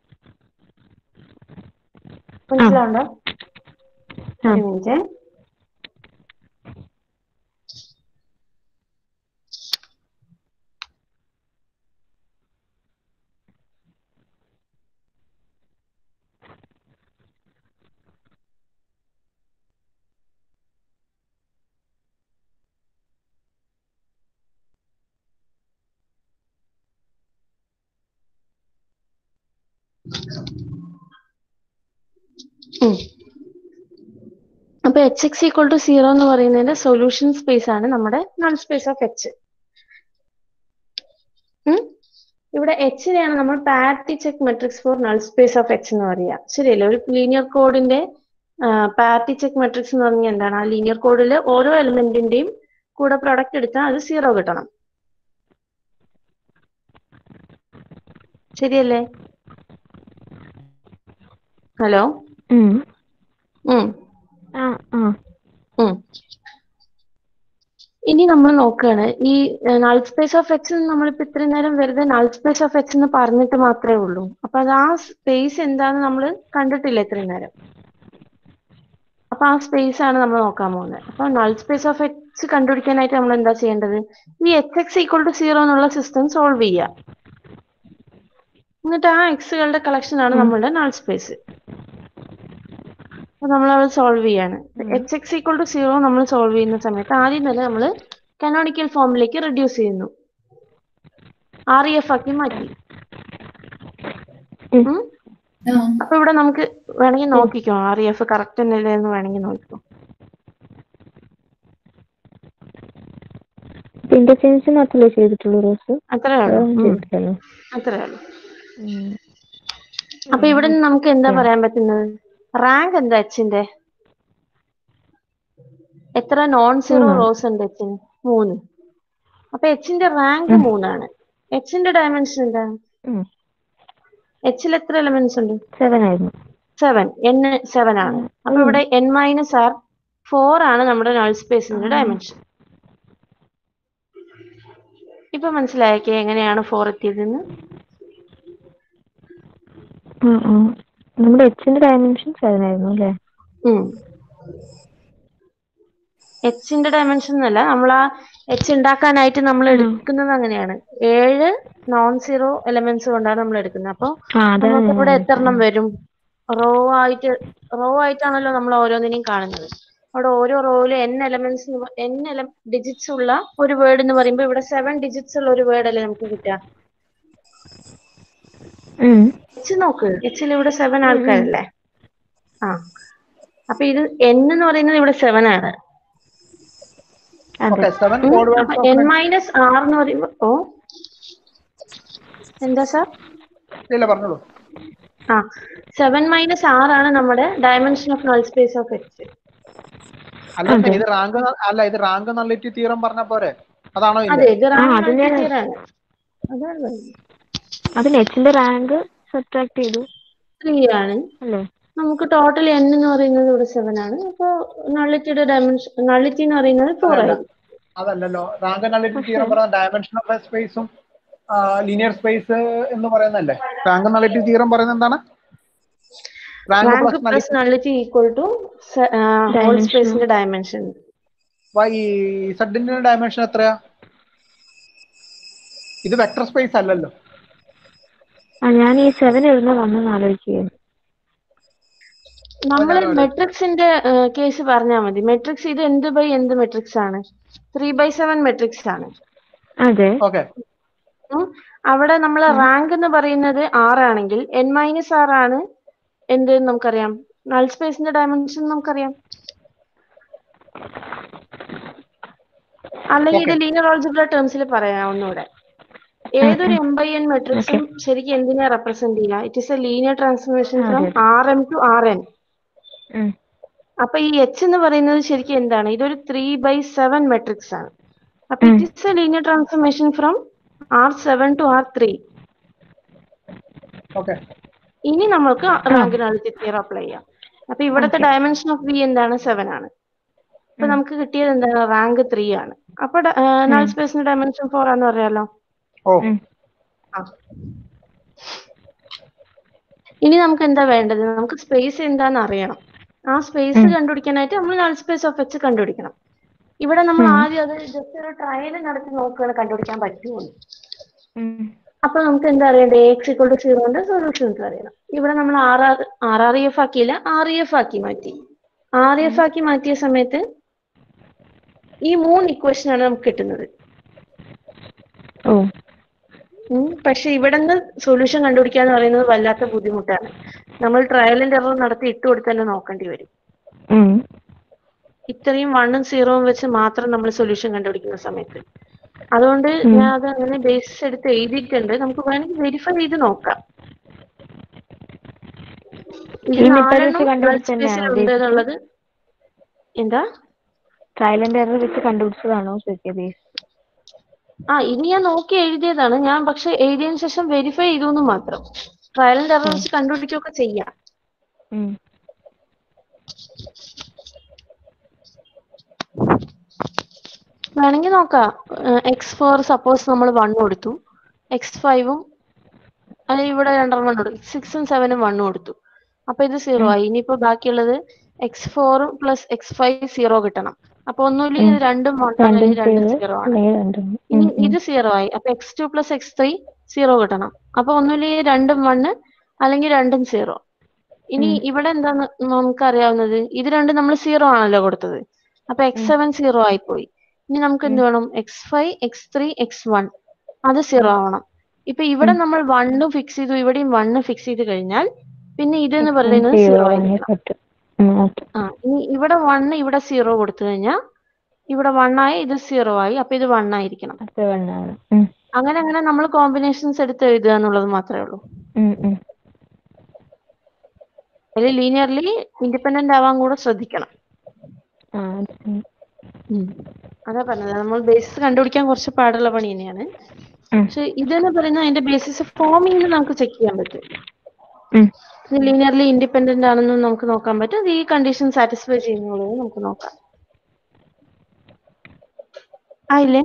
മനസ്സിലാവുണ്ടോ ആ. ഒരു മിനിറ്റ് ഉം. അപ്പൊ H x equal to zero എന്ന് പറയുന്നതിന്റെ സൊല്യൂഷൻ സ്പേസ് ആണ് നമ്മുടെ നൾ സ്പേസ് ഓഫ് എച്ച് ഇവിടെ എച്ചിനെയാണ് നമ്മൾ parity check matrix for null space of H എന്ന് പറയുക ശരിയല്ലേ ഒരു ലീനിയർ കോഡിന്റെ പാരിറ്റി ചെക്ക് മെട്രിക്സ് എന്ന് പറഞ്ഞാൽ എന്താണ് ആ ലീനിയർ കോഡിൽ ഓരോ എലിമെന്റിന്റെയും കൂടെ പ്രൊഡക്റ്റ് എടുത്താൽ അത് സീറോ കിട്ടണം ശരിയല്ലേ ഹലോ ഉം. ഉം ആ ആ ഉം. ഇനി നമ്മൾ നോക്കുകയാണ് ഈ നൾ സ്പേസ് ഓഫ് എക്സ് നമ്മളിപ്പോ ഇത്രയും നേരം വെറുതെ നൾ സ്പേസ് ഓഫ് എക്സ് എന്ന് പറഞ്ഞിട്ട് മാത്രമേ ഉള്ളൂ അപ്പൊ അത് ആ സ്പേസ് എന്താന്ന് നമ്മൾ കണ്ടിട്ടില്ല ഇത്രയും നേരം അപ്പൊ അപ്പൊ ആ സ്പേസ് ആണ് നമ്മൾ നോക്കാൻ പോകുന്നത് അപ്പൊ നൾ സ്പേസ് ഓഫ് എക്സ് കണ്ടുപിടിക്കാനായിട്ട് നമ്മൾ എന്താ ചെയ്യേണ്ടത് ഈ H x equal to zero എന്നുള്ള സിസ്റ്റം സോൾവ് ചെയ്യുക എന്നിട്ട് ആ എക്സുകളുടെ കളക്ഷൻ ആണ് നമ്മളുടെ നൾ സ്പേസ് അപ്പൊ നമ്മൾ അത് സോൾവ് ചെയ്യാണ് H x equal to zero നമ്മൾ സോൾവ് ചെയ്യുന്ന സമയത്ത് ആദ്യം തന്നെ നമ്മൾ കനോണിക്കൽ ഫോമിലേക്ക് റെഡ്യൂസ് ചെയ്യുന്നു ആർ ഇ എഫ് ആക്കി മാറ്റി ഉം. അപ്പൊ ഇവിടെ നമുക്ക് വേണമെങ്കിൽ നോക്കിക്കോ ആർ ഇ എഫ് കറക്റ്റ് തന്നെയല്ലേ എന്ന് വേണമെങ്കിൽ നോക്കിക്കോ ഇന്റർചേഞ്ച് മാത്രമല്ലേ ചെയ്തിട്ടുള്ളൂ റോസ് അത്രേ ഉള്ളൂ വേറൊന്നും ഉം. ചെയ്തിട്ടില്ലല്ലോ അത്രേ ഉള്ളൂ അപ്പൊ ഇവിടെ നിന്ന് നമുക്ക് എന്താ പറയാൻ പറ്റുന്നത് റാങ്ക് എന്താ എച്ചിന്റെ എത്ര നോൺ സീറോ മൂന്ന്. റോസ് ഉണ്ട് എച്ചിന് മൂന്ന് അപ്പൊ എച്ചിന്റെ റാങ്ക് മൂന്നാണ് എച്ചിന്റെ ഡയമെൻഷൻ എന്താണ് ഉം. എച്ചിൽ എത്ര എലമെന്റ്സ് ഉണ്ട് സെവൻ ആയിരുന്നു സെവൻ എൻ സെവൻ ആണ് അപ്പൊ ഇവിടെ എൻ മൈനസ് ആർ ഫോർ ആണ് നമ്മുടെ നൾ സ്പേസിന്റെ ഡയമെൻഷൻ ഇപ്പൊ മനസ്സിലായക്കേ എങ്ങനെയാണ് ഫോർ എത്തിയതെന്ന് ആ ആ നമ്മുടെ എച്ചിന്റെ ഡയമെൻഷൻ സെവൻ ആയിരുന്നു അല്ലേ എച്ചിന്റെ ഡയമെൻഷൻ എന്നല്ല നമ്മൾ ആ എച്ച് ഉണ്ടാക്കാനായിട്ട് നമ്മൾ എടുക്കുന്നത് അങ്ങനെയാണ് ഏഴ് നോൺ സീറോ എലമെന്റ്സ് കൊണ്ടാണ് നമ്മൾ എടുക്കുന്നത് അപ്പൊ ആ അതാണ് നമുക്ക് ഇവിടെ ഞാൻ എത്ര എണ്ണം വരും റോ ആയിട്ട് റോ ആയിട്ടാണല്ലോ നമ്മൾ ഓരോന്നിനെയും കാണുന്നത് അവിടെ ഓരോ റോയിലും എൻ എലമെന്റ്സ് എൻ എല ഡിജിറ്റ്സ് ഉള്ള ഒരു വേർഡ് എന്ന് പറയുമ്പോൾ ഇവിടെ സെവൻ ഡിജിറ്റ്സ് ഉള്ള ഒരു വേർഡ് അല്ലേ നമുക്ക് കിട്ടുക ഉം. എച്ച് നോക്ക് എച്ചിൽ ഇവിടെ സെവൻ ആൾക്കാരല്ലേ ആ അപ്പൊ ഇത് എൻ എന്ന് പറയുന്നത് ഇവിടെ സെവൻ ആണ് അതെ ഓക്കെ സെവൻ കോഡ് അപ്പൊ എൻ മൈനസ് ആർ എന്ന് പറയുമ്പോ ഓ എന്താ സാർ ഇല്ല പറഞ്ഞോളൂ ആ സെവൻ മൈനസ് ആർ ആണ് നമ്മുടെ dimension of null space of H അല്ല ഇത് റാങ്ക് അല്ല ഇത് റാങ്ക് നള്ളിറ്റി തീരം പറഞ്ഞ പോരെ അതാണോ അതെ ഇല്ല ഇത് ആ, റാങ്ക് അത് ഞാൻ- ആണ് അതാണ് അതിന് എച്ചിന്റെ റാങ്ക് സബ്ട്രാക്ട് ചെയ്തു ത്രീ ആണ് അല്ലേ നമുക്ക് ടോട്ടൽ എൻ എന്ന് പറയുന്നത് ഇവിടെ സെവൻ ആണ് അപ്പൊ നള്ളിറ്റിയുടെ ഡയമെൻഷൻ നള്ളിറ്റി എന്ന് പറയുന്നത് ഫോർ അതല്ല. ആയിരിക്കും അതല്ലല്ലോ റാങ്ക് നള്ളിറ്റി തീരം പറയുന്ന ഡയമെൻഷൻ ഓഫ് സ്പേസും ലീനിയർ സ്പേസ് എന്ന് പറയുന്നല്ലേ റാങ്ക് നള്ളിറ്റി തീരം പറയുന്നത് എന്താണ് rank rank plus plus nullity equal to whole Dimension. സ്പേസിന്റെ ഡയമെൻഷൻ ഈ സെഡിന്റെ ഡയമെൻഷൻ എത്രയാ ഇത് വെക്ടർ സ്പേസ് അല്ലല്ലോ ആ ഞാൻ ഈ സെവൻ എഴുതുന്ന വന്നെന്ന് ആലോചിക്കുകയായിരുന്നു നമ്മൾ അതാണ് മെട്രിക്സിന്റെ കേസ് പറഞ്ഞാൽ മതി മെട്രിക്സ് ഇത് എന്ത് ബൈ എന്ത് മെട്രിക്സ് ആണ് ത്രീ ബൈ സെവൻ മെട്രിക്സ് ആണ് അതെ ഓക്കെ ഉം. അവിടെ നമ്മൾ റാങ്ക് എന്ന് പറയുന്നത് ആറാണെങ്കിൽ എൻ മൈനസ് ആർ ആണ് എന്ത് എന്ന് നമുക്കറിയാം നൾ സ്പേസിന്റെ ഡയമെൻഷൻ നമുക്കറിയാം അല്ലെങ്കിൽ ഇത് ലീനിയർ ഓൾജിബ്ര ടേംസിൽ പറയാം ഒന്നുകൂടെ ഏതൊരു എം ബൈ എൻ മെട്രിക്സും ശരിക്കും എന്തിനെ റെപ്രസെന്റ് ചെയ്യുക it is a linear transformation from r m to r n ഉം. അപ്പൊ ഈ എച്ച് എന്ന് പറയുന്നത് ശരിക്കും എന്താണ് ഇതൊരു ത്രീ ബൈ സെവൻ മെട്രിക്സ് ആണ് അപ്പൊ it is a linear transformation from r seven to r three okay ഇനി നമ്മൾക്ക് റാങ്കിനാളിറ്റി തിയറം അപ്ലൈ ചെയ്യാം അപ്പൊ ഇവിടുത്തെ ഡയമെൻഷൻ ഓഫ് വി എന്താണ് സെവൻ ആണ് അപ്പൊ നമുക്ക് കിട്ടിയത് എന്താണ് റാങ്ക് ത്രീ ആണ് അപ്പൊ നൾ സ്പേസിന്റെ ഡയമെൻഷൻ ഫോർ ആണെന്ന് പറയാലോ ഓ ഉം. ഇനി നമുക്ക് എന്താ വേണ്ടത് നമുക്ക് സ്പേസ് എന്താന്ന് അറിയണം ആ സ്പേസ് കണ്ടുപിടിക്കാനായിട്ട് നമ്മൾ നൾ സ്പേസ് ഓഫ് എച്ച് കണ്ടുപിടിക്കണം ഇവിടെ നമ്മൾ ആദ്യം അത് ജസ്റ്റ് ഒരു ട്രയൽ നടത്തി നോക്കുകയാണ് കണ്ടുപിടിക്കാൻ പറ്റുമോ ഉം. അപ്പൊ നമുക്ക് എന്താ അറിയണ്ടേ എക്സ് ഇക്വൾ ടു സീറോന്റെ സൊല്യൂഷൻസ് അറിയണം ഇവിടെ നമ്മൾ r r r r e f ആക്കിയില്ല ആർ ഇ എഫ് ആക്കി മാറ്റി ആർ ഇ എഫ് ആക്കി മാറ്റിയ സമയത്ത് ഈ മൂന്ന് ഇക്വേഷൻ ആണ് നമുക്ക് കിട്ടുന്നത് ഓ ഉം. പക്ഷെ ഇവിടെ നിന്ന് സൊല്യൂഷൻ കണ്ടുപിടിക്കുക എന്ന് പറയുന്നത് വല്ലാത്ത ബുദ്ധിമുട്ടാണ് നമ്മൾ ട്രയൽ ആൻഡ് എറർ നടത്തി ഇട്ട് കൊടുത്ത് തന്നെ നോക്കേണ്ടി വരും ഉം. ഇത്രയും വണ്ണും സീറോവും വെച്ച് മാത്രം നമ്മൾ സൊല്യൂഷൻ കണ്ടുപിടിക്കുന്ന സമയത്ത് അതുകൊണ്ട് ഞാൻ അത് അങ്ങനെ ബേസ് എടുത്ത് എഴുതിയിട്ടുണ്ട് നമുക്ക് വേണമെങ്കിൽ വെരിഫൈ ചെയ്ത് നോക്കാം ഇത് ഈ method വെച്ച് നാലെണ്ണം കണ്ടുപിടിച്ച് null space തന്നെയാണോ ൽ ഉണ്ട് എന്നുള്ളത് എന്താ ട്രയൽ ആൻഡ് എറർ വെച്ച് കണ്ടുപിടിച്ചതാണോ ചോദിച്ചത് ആ ഇത് ഞാൻ നോക്കി എഴുതിയതാണ് ഞാൻ പക്ഷെ എഴുതിയതിനു ശേഷം വെരിഫൈ ചെയ്തു എന്ന് മാത്രം ട്രയൽ ആൻഡ് എറർ വെച്ച് കണ്ടുപിടിക്കുകയൊക്കെ ചെയ്യാം ഉം. വേണമെങ്കിൽ നോക്കാം എക്സ് ഫോർ സപ്പോസ് നമ്മൾ വൺ കൊടുത്തു എക്സ് ഫൈവും അല്ലെങ്കിൽ ഇവിടെ രണ്ടെണ്ണം കൊടുത്തു സിക്സും സെവനും വണ്ണും കൊടുത്തു അപ്പൊ ഇത് സീറോ ആയി ഇനിയിപ്പോ ബാക്കിയുള്ളത് എക്സ് ഫോറും പ്ലസ് എക്സ് ഫൈവ് സീറോ കിട്ടണം അപ്പൊ ഒന്നുമില്ല ഇത് രണ്ടും വൺ രണ്ടും അല്ലെങ്കിൽ രണ്ടും സീറോ സീറോ ആണ് അല്ലെങ്കിൽ രണ്ടും ഇനി ഉം, ഉം. ഇത് സീറോ ആയി അപ്പൊ x two plus x three zero കിട്ടണം അപ്പൊ ഒന്നുമില്ലെങ്കിൽ രണ്ടും വണ്ണ് അല്ലെങ്കിൽ രണ്ടും സീറോ ഇനി ഉം. ഇവിടെ എന്താന്ന് നമുക്ക് അറിയാവുന്നത് ഇത് രണ്ടും നമ്മൾ സീറോ ആണല്ലോ കൊടുത്തത് അപ്പൊ എക്സ് സെവൻ സീറോ ആയിപ്പോയി ഇനി നമുക്ക് എന്ത് വേണം x five x three x one അത് സീറോ ആവണം ഇപ്പൊ ഇവിടെ നമ്മൾ വണ്ണ് ഫിക്സ് ചെയ്തു ഇവിടെയും വണ്ണ് ഫിക്സ് ചെയ്ത് കഴിഞ്ഞാൽ പിന്നെ ഇതെന്ന് പറയുന്നത് സീറോ സീറോ തന്നെ ആയിരിക്കണം പറ്റും ഉം, ഓക്കെ ആ ഇനി ഇവിടെ വണ്ണ് ഇവിടെ സീറോ കൊടുത്തു കഴിഞ്ഞാൽ ഇവിടെ വൺ ആയി ഇത് സീറോ ആയി അപ്പൊ ഇത് വൺ ആയിരിക്കണം അത് വണ്ണാണ് ഉം, അങ്ങനെ അങ്ങനെ നമ്മൾ കോമ്പിനേഷൻസ് എടുത്ത് എഴുതുക എന്നുള്ളത് മാത്രമേ ഉള്ളൂ ഉം, ഉം. അതിൽ ലീനിയർലി ഇൻഡിപെൻഡന്റ് ആവാൻ കൂടെ ശ്രദ്ധിക്കണം ആ അത് ശരി. അതാ പറഞ്ഞത് നമ്മൾ ബേസിസ് കണ്ടുപിടിക്കാൻ കുറച്ച് പാടുള്ള പണി തന്നെയാണ് ഉം. പക്ഷെ ഇതെന്ന് പറയുന്നത് അതിന്റെ ബേസിസ് ഫോമിംഗ് നമുക്ക് ചെക്ക് ചെയ്യാൻ പറ്റും ഉം. ഇത് ലീനിയർലി ഇൻഡിപെൻഡന്റ് ആണെന്ന് നമുക്ക് നോക്കാൻ പറ്റും ഇത് ഈ കണ്ടീഷൻ സാറ്റിസ്ഫൈ ചെയ്യുന്നുള്ളത് നമുക്ക് നോക്കാം ആയില്ലേ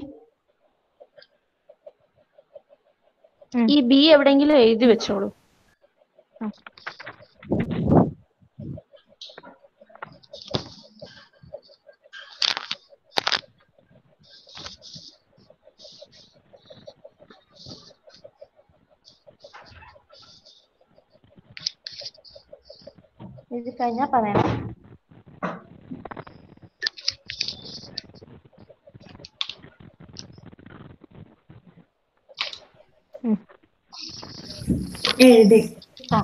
ഉം. ഈ ബി എവിടെയെങ്കിലും എഴുതി വെച്ചോളൂ ഉം. എഴുതി കഴിഞ്ഞാൽ പറയണം എഴുതി ആ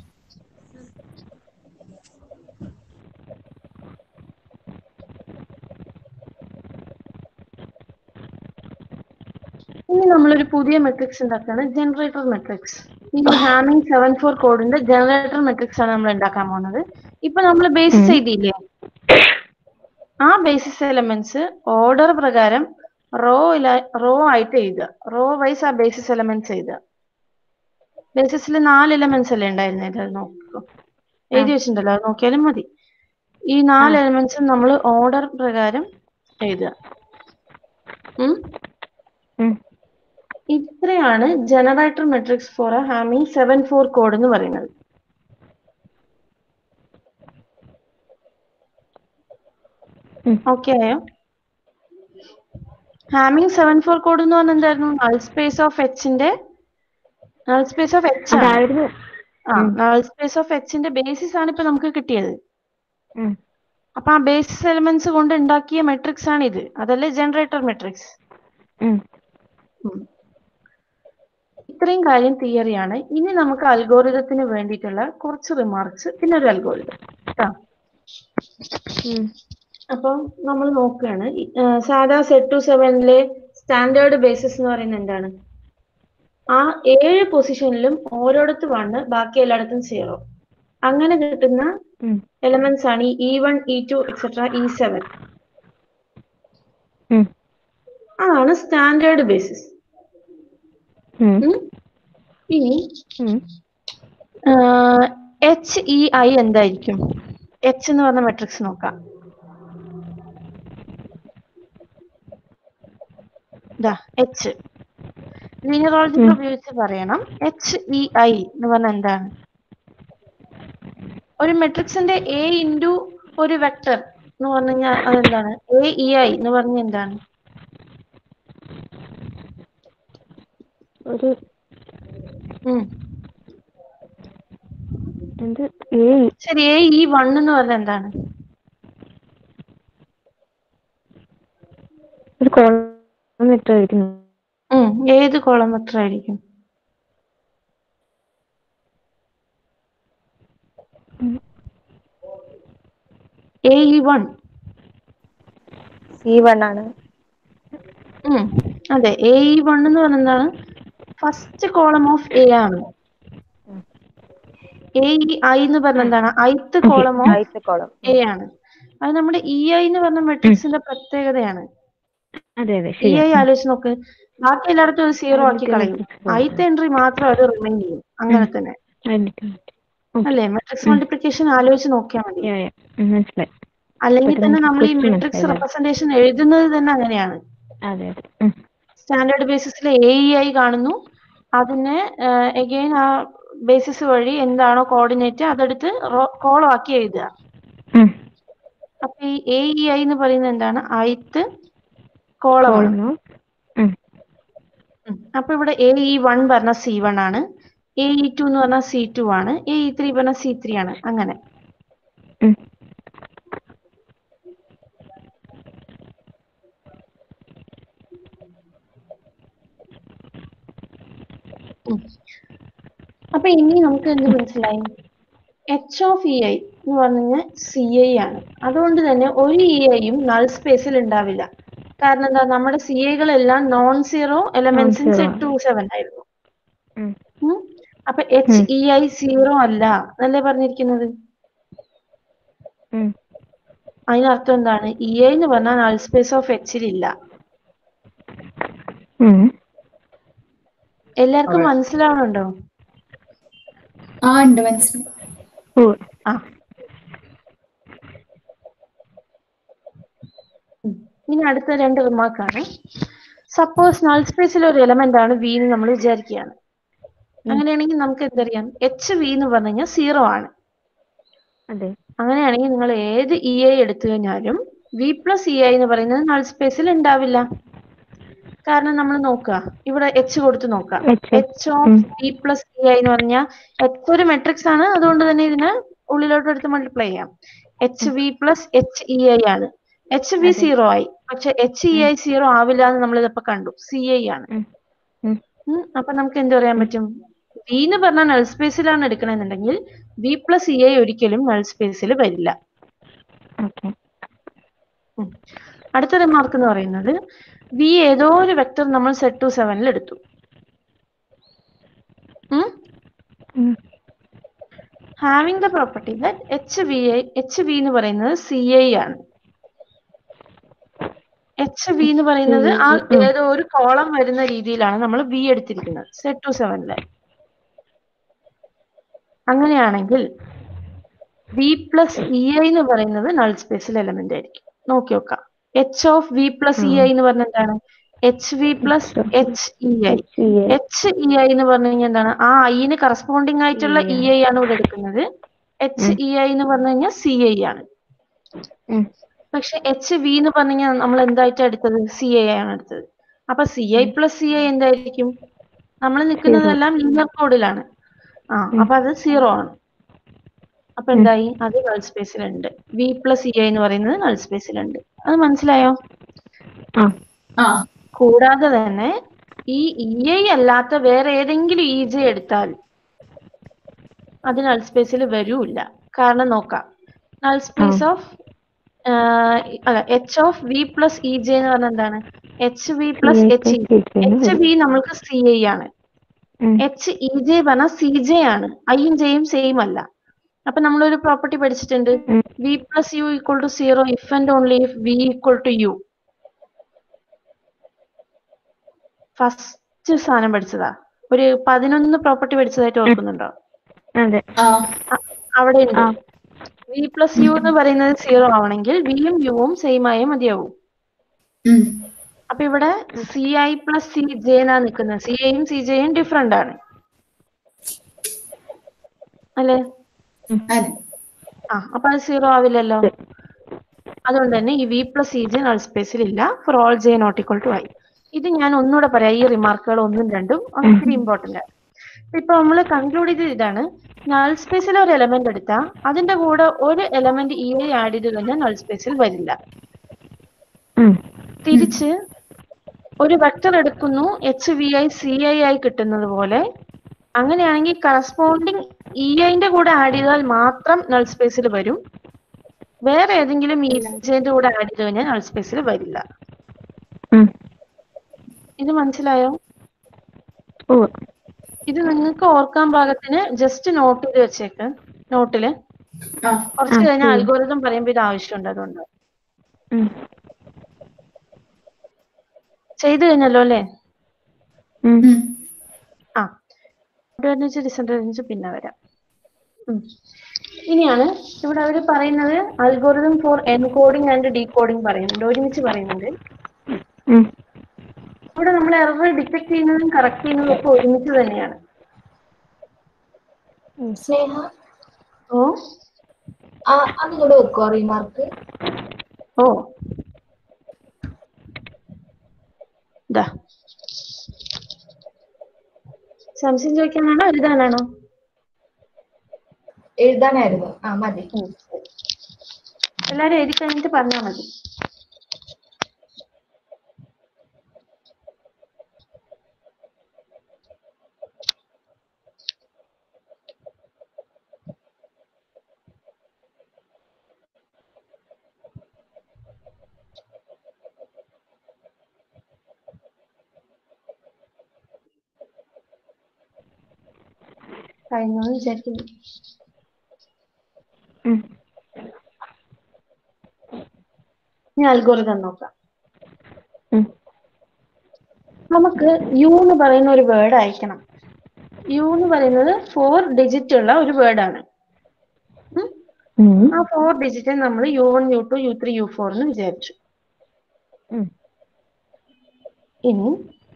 ഇനി നമ്മളൊരു പുതിയ മെട്രിക്സ് ഉണ്ടാക്കുകയാണ് ജനറേറ്റർ മെട്രിക്സ് ഈ ഹാമിംഗ് സെവൻ ഫോർ കോഡിന്റെ ജനറേറ്റർ മെട്രിക്സ് ആണ് നമ്മൾ ഉണ്ടാക്കാൻ പോകുന്നത് ഇപ്പൊ നമ്മൾ ബേസിസ് എഴുതിയില്ലേ ആ ബേസിസ് എലമെന്റ്സ് ഓർഡർ പ്രകാരം റോ റോ ആയിട്ട് എഴുതുക റോ വൈസ് ആ ബേസിസ് എലമെന്റ്സ് എഴുതുക ബേസിസിൽ നാല് എലമെന്റ്സ് അല്ലേ ഉണ്ടായിരുന്നത് അത് നോക്കൂ എഴുതി വെച്ചിട്ടുണ്ടല്ലോ അത് നോക്കിയാലും മതി ഈ നാല് എലമെന്റ്സും നമ്മൾ ഓർഡർ പ്രകാരം എഴുതുക ഉം ഉം. ഇത്രയാണ് generator matrix for a Hamming seven four code എന്ന് പറയുന്നത് ഉം. ഓക്കെ ആയോ ഹാമിംഗ് സെവൻ ഫോർ കോഡ് എന്ന് പറഞ്ഞാൽ എന്തായിരുന്നു നൾ സ്പേസ് ഓഫ് എച്ചിന്റെ നൾ സ്പേസ് ഓഫ് എച്ച് ആണ് അതായിരുന്നു ആ നൾ സ്പേസ് ഓഫ് എച്ചിന്റെ ബേസിസ് ആണ് ഇപ്പൊ നമുക്ക് കിട്ടിയത് ഉം. അപ്പൊ ആ ബേസിസ് എലമെന്റ്സ് കൊണ്ട് ഉണ്ടാക്കിയ മെട്രിക്സ് ആണ് ഇത് അതല്ലേ ജനറേറ്റർ മെട്രിക്സ് ഉം. ഇത്രയും കാര്യം തിയറിയാണ് ഇനി നമുക്ക് അൽഗോരിതത്തിന് വേണ്ടിയിട്ടുള്ള കുറച്ച് റിമാർക്സ് പിന്നെ ഒരു അൽഗോരിതം കേട്ടോ ഉം. അപ്പം നമ്മൾ നോക്കുകയാണ് ഈ, ആ, സാധാ സെറ്റ് ടു സെവനിലെ സ്റ്റാൻഡേർഡ് ബേസിസ് എന്ന് പറയുന്നത് എന്താണ് ആ ഏഴ് പൊസിഷനിലും ഓരോടത്ത് വണ്ണ് ബാക്കി എല്ലായിടത്തും സീറോ അങ്ങനെ കിട്ടുന്ന ഉം. എലമെന്റ്സ് ആണ് ഈ E one E two etcetera E seven ഉം. അതാണ് സ്റ്റാൻഡേർഡ് ബേസിസ് ഉം. ഇനി ഉം. എച്ച് ഇ ഐ എന്തായിരിക്കും എച്ച് എന്ന് പറഞ്ഞ മെട്രിക്സ് നോക്കാം ദാ എച്ച് ലീനിയറോളജി ഉപയോഗിച്ച് പറയണം എച്ച് ഇ ഐ എന്ന് പറഞ്ഞാൽ എന്താണ് ഒരു മെട്രിക്സിന്റെ എ ഇൻറ്റു ഒരു വെക്ടർ എന്ന് പറഞ്ഞു കഴിഞ്ഞാൽ അതെന്താണ് എ ഇ ഐ എന്ന് പറഞ്ഞാൽ എന്താണ് ഒരു ഉം. എന്ത് ഏ ശരി എ ഇ വൺ എന്ന് പറഞ്ഞാൽ എന്താണ് ഒരു കോളം ഇട്ടായിരിക്കുന്നു ഉം. ഏത് കോളം വെക്ടർ ആയിരിക്കും A E one C one ആണ് ഉം. അതെ എ ഇ വൺ എന്ന് പറഞ്ഞാൽ എന്താണ് ഫസ്റ്റ് കോളം ഓഫ് എ ആണ് എ ഇ ഐ എന്ന് പറഞ്ഞാൽ എന്താണ് ith column of ith column A ആണ് അത് നമ്മുടെ ഇ ഐ എന്ന് പറഞ്ഞ മെട്രിക്സിന്റെ പ്രത്യേകതയാണ് അതെ അതെ ഇ ശരി ഐ ആലോചിച്ച് നോക്ക് ബാക്കി എല്ലായിടത്തും അത് സീറോ ആക്കി കളയും ഐത്ത് എൻട്രി മാത്രം അത് റിമൈൻ ചെയ്യും അങ്ങനെ തന്നെ അല്ലേ മെട്രിക്സ് മൾട്ടിപ്ലിക്കേഷൻ ആലോചിച്ച് നോക്കിയാൽ മതി മനസ്സിലായി അല്ലെങ്കിൽ പെട്ടെന്ന് തന്നെ നമ്മൾ ഈ question മെട്രിക്സ് മനസ്സിലായില്ല. റെപ്രസെന്റേഷൻ എഴുതുന്നത് തന്നെ അങ്ങനെയാണ് അതെ അതെ ഉം. സ്റ്റാൻഡേർഡ് ബേസിസിൽ എ ഇ ഐ കാണുന്നു അതിനെ എഗെയിൻ ആ ബേസിസ് വഴി എന്താണോ കോർഡിനേറ്റ് അതെടുത്ത് കോളം ആക്കി എഴുതുക ഉം. അപ്പൊ ഈ എ ഇ ഐ എന്ന് പറയുന്നത് എന്താണ് ഐത്ത് കോളമാണ് കോളമോ ഉം ഉം. അപ്പൊ ഇവിടെ എ ഇ വൺ പറഞ്ഞ സി വൺ ആണ് എ ഇ ടു എന്ന് പറഞ്ഞാൽ സി ടു ആണ് എ ഇ ത്രീ പറഞ്ഞാൽ സി ത്രീ ആണ് അങ്ങനെ ഉം ഉം. അപ്പൊ ഇനി നമുക്ക് എന്ത് മനസ്സിലായി എച്ച് ഓഫ് ഇ ഐ എന്ന് പറഞ്ഞു കഴിഞ്ഞാൽ സി ഐ ആണ് അതുകൊണ്ട് തന്നെ ഒരു ഇ ഐയും നൾ സ്പേസിൽ ഉണ്ടാവില്ല കാരണം എന്താ നമ്മുടെ സി ഐകളെല്ലാം non zero elements in Non-zero set two seven ആയിരുന്നു ഉം. ഉം. അപ്പൊ എച്ച് ഉം. ഇ ഐ സീറോ അല്ല എന്നല്ലേ പറഞ്ഞിരിക്കുന്നത് ഉം അതിനർത്ഥം എന്താണ് ഇ ഐ എന്ന് പറഞ്ഞാൽ നൾ സ്പേസ് ഓഫ് എച്ചിൽ ഇല്ല ഉം എല്ലാവർക്കും അതെ. മനസ്സിലാവുന്നുണ്ടോ ആ ഉണ്ട് മനസ്സിലായി ഓ ആ ഉം. ഇനി അടുത്ത രണ്ട് റിമാർക്കാണ് സപ്പോസ് നൾ സ്പേസിൽ ഒരു എലമെന്റ് ആണ് വി എന്ന് നമ്മൾ വിചാരിക്കുകയാണ് അങ്ങനെയാണെങ്കിൽ നമുക്ക് എന്തറിയാം എച്ച് വി എന്ന് പറഞ്ഞു കഴിഞ്ഞാൽ സീറോ ആണ് അതെ അങ്ങനെയാണെങ്കിൽ നിങ്ങൾ ഏത് ഇ ഐ എടുത്തു കഴിഞ്ഞാലും വി പ്ലസ് ഇ ഐ എന്ന് പറയുന്നത് നൾ സ്പേസിൽ ഉണ്ടാവില്ല കാരണം നമ്മൾ നോക്കുക ഇവിടെ എച്ച് കൊടുത്ത് നോക്കാം H. എച്ച് ഓഫ് ഉം. വി പ്ലസ് ഇ ഐ എന്ന് പറഞ്ഞാൽ എച്ച് ഒരു മെട്രിക്സ് ആണ് അതുകൊണ്ട് തന്നെ ഇതിനെ ഉള്ളിലോട്ട് എടുത്ത് മൾട്ടിപ്ലൈ ചെയ്യാം H V plus H E I ആണ് എച്ച് വി അതെ. സീറോ ആയി പക്ഷെ എച്ച് ഇ ഐ സീറോ ആവില്ല എന്ന് നമ്മൾ ഇതിപ്പോ കണ്ടു സി ഐ ആണ് ഉം. ഉം. ഉം, അപ്പൊ നമുക്ക് എന്ത് പറയാൻ പറ്റും വി എന്ന് പറഞ്ഞാൽ നൾ സ്പേസിലാണ് എടുക്കണമെന്നുണ്ടെങ്കിൽ വി പ്ലസ് ഇ ഐ ഒരിക്കലും നൾ സ്പേസിൽ വരില്ല ഓക്കെ ഉം. അടുത്ത റിമാർക്ക് എന്ന് പറയുന്നത് വി ഏതോ ഒരു വെക്ടർ നമ്മൾ സെറ്റ് ടു സെവനിൽ എടുത്തു having the property that H V I H V എന്ന് പറയുന്നത് സി ഐ ആണ് എച്ച് വി എന്ന് പറയുന്നത് ആ ഉം. ഏതോ ഒരു കോളം വരുന്ന രീതിയിലാണ് നമ്മൾ വി എടുത്തിരിക്കുന്നത് സെറ്റ് ടു സെവനില് അങ്ങനെയാണെങ്കിൽ വി പ്ലസ് ഇ ഐ എന്ന് പറയുന്നത് നൾ സ്പേസിൽ എലമെന്റ് ആയിരിക്കും നോക്കി നോക്കാം H of V plus E I എന്ന് പറഞ്ഞ എന്താണ് H V plus H E I H E I എന്ന് പറഞ്ഞു കഴിഞ്ഞാൽ എന്താണ് ആ ഐന് കറസ്പോണ്ടിങ് ആയിട്ടുള്ള ഇ ഐ ആണ് ഇവിടെ എടുക്കുന്നത് എച്ച് ഇ ഐ എന്ന് പറഞ്ഞു കഴിഞ്ഞാൽ സി ഐ ആണ് ഉം. പക്ഷെ എച്ച് വി എന്ന് പറഞ്ഞു കഴിഞ്ഞാൽ നമ്മൾ എന്തായിട്ടാ എടുത്തത് സി ഐ ആണ് എടുത്തത് അപ്പൊ C I plus C I എന്തായിരിക്കും നമ്മൾ നിൽക്കുന്നതെല്ലാം ലീനിയർ കോഡിലാണ് ആ അപ്പൊ അത് സീറോ ആണ് അപ്പൊ എന്തായി അത് നൾ സ്പേസിലുണ്ട് വി പ്ലസ് ഇ ഐ എന്ന് പറയുന്നത് നൾ സ്പേസിലുണ്ട് അത് മനസ്സിലായോ ആ ആ കൂടാതെ തന്നെ ഈ ഇ ഐ അല്ലാത്ത വേറെ ഏതെങ്കിലും ഇ ജെ എടുത്താൽ അത് നൾ സ്പേസിൽ വരൂല്ല കാരണം നോക്കാം നൾ സ്പേസ് ഓഫ് അല്ല H of V plus E J എന്ന് പറഞ്ഞാൽ എന്താണ് H V plus H E H V നമ്മൾക്ക് സി ഐ ആണ് എച്ച് ഇ ജെ പറഞ്ഞാൽ സി ജെ ആണ് ഐയും ജെയും സെയിം അല്ല അപ്പൊ നമ്മളൊരു പ്രോപ്പർട്ടി പഠിച്ചിട്ടുണ്ട് ഉം. V plus U equal to zero if and only if V equal to U first സാധനം പഠിച്ചതാ ഒരു പതിനൊന്ന് പ്രോപ്പർട്ടി പഠിച്ചതായിട്ട് ഓർക്കുന്നുണ്ടോ അതെ ആ അവിടെ ഉണ്ട് ആ. വി പ്ലസ് യു എന്ന് പറയുന്നത് സീറോ ആവണമെങ്കിൽ വിയും യുവും സെയിം ആയേ മതിയാവും ഉം. അപ്പൊ ഇവിടെ C I plus C J എന്നാ നിൽക്കുന്നത് സി ഐയും സി ജെയും ഡിഫറെന്റ് ആണ് അല്ലേ അതെ ആ അപ്പൊ അത് സീറോ ആവില്ലല്ലോ അതുകൊണ്ട് തന്നെ ഈ V plus C J null സ്പേസിൽ ഇല്ല for all J not equal to I ഇത് ഞാൻ ഒന്നുകൂടെ പറയാം ഈ റിമാർക്കുകൾ ഒന്നും രണ്ടും ഒത്തിരി ഇമ്പോർട്ടന്റ് ആണ് ഇപ്പൊ നമ്മൾ കൺക്ലൂഡ് ചെയ്തത് ഇതാണ് നൾ സ്പേസിൽ ഒരു എലമെന്റ് എടുത്താൽ അതിന്റെ കൂടെ ഒരു എലമെന്റ് ഇ ഐ ആഡ് ചെയ്ത് കഴിഞ്ഞാൽ നൾ സ്പേസിൽ വരില്ല തിരിച്ച് ഒരു വെക്ടർ എടുക്കുന്നു H V I C I ആയി കിട്ടുന്നത് പോലെ അങ്ങനെയാണെങ്കിൽ കറസ്പോണ്ടിങ് ഇ ഐന്റെ കൂടെ ആഡ് ചെയ്താൽ മാത്രം നൾ സ്പേസിൽ വരും വേറെ ഏതെങ്കിലും ഇ ജെന്റെ കൂടെ ആഡ് ചെയ്ത് കഴിഞ്ഞാൽ നൾ സ്പേസിൽ വരില്ല ഇത് മനസ്സിലായോ ഓ ഇത് നിങ്ങൾക്ക് ഓർക്കാൻ പാകത്തിന് ജസ്റ്റ് നോട്ട് ചെയ്ത് വെച്ചേക്ക് നോട്ടില് ആ കുറച്ച് ആ, കഴിഞ്ഞാൽ ശരി. അൽഗോരിതം പറയുമ്പോൾ ഇത് ആവശ്യമുണ്ട് അതുകൊണ്ട് ഉം. ചെയ്തു കഴിഞ്ഞല്ലോ അല്ലേ ഉം. ഉം. ആ അഡ്വാൻറ്റേജ് ഡിസഡ്വാൻറ്റേജ് പിന്നെ വരാം ഉം. ഇനിയാണ് ഇവിടെ അവർ പറയുന്നത് algorithm for encoding and decoding പറയുന്നുണ്ട് ഒരുമിച്ച് പറയുന്നുണ്ട് ഉം. ഇവിടെ നമ്മൾ എറർ ഡിറ്റക്ട് ചെയ്യുന്നതും കറക്റ്റ് ചെയ്യുന്നതും ഒക്കെ ഒരുമിച്ച് തന്നെയാണ് സ്നേഹ ഓ ആ അതിങ്ങോട്ട് വെക്കുവോ റീമാർക്ക് ഓ ഇതാ സംശയം ചോദിക്കാനാണോ എഴുതാനാണോ എഴുതാനായിരുന്നു ആ മതി എല്ലാരും എഴുതി കഴിഞ്ഞിട്ട് പറഞ്ഞാൽ മതി കഴിഞ്ഞു എന്ന് വിചാരിക്കുന്നു ഉം. ഇനി അൽഗോരിതം നോക്കാം ഉം. നമുക്ക് യു എന്ന് പറയുന്ന ഒരു വേർഡ് അയക്കണം യു എന്ന് പറയുന്നത് ഫോർ ഡിജിറ്റ് ഉള്ള ഒരു വേർഡാണ് ഉം. ആ ഫോർ ഡിജിറ്റ് നമ്മൾ U one U two U three U four എന്ന് വിചാരിച്ചു ഉം. ഇനി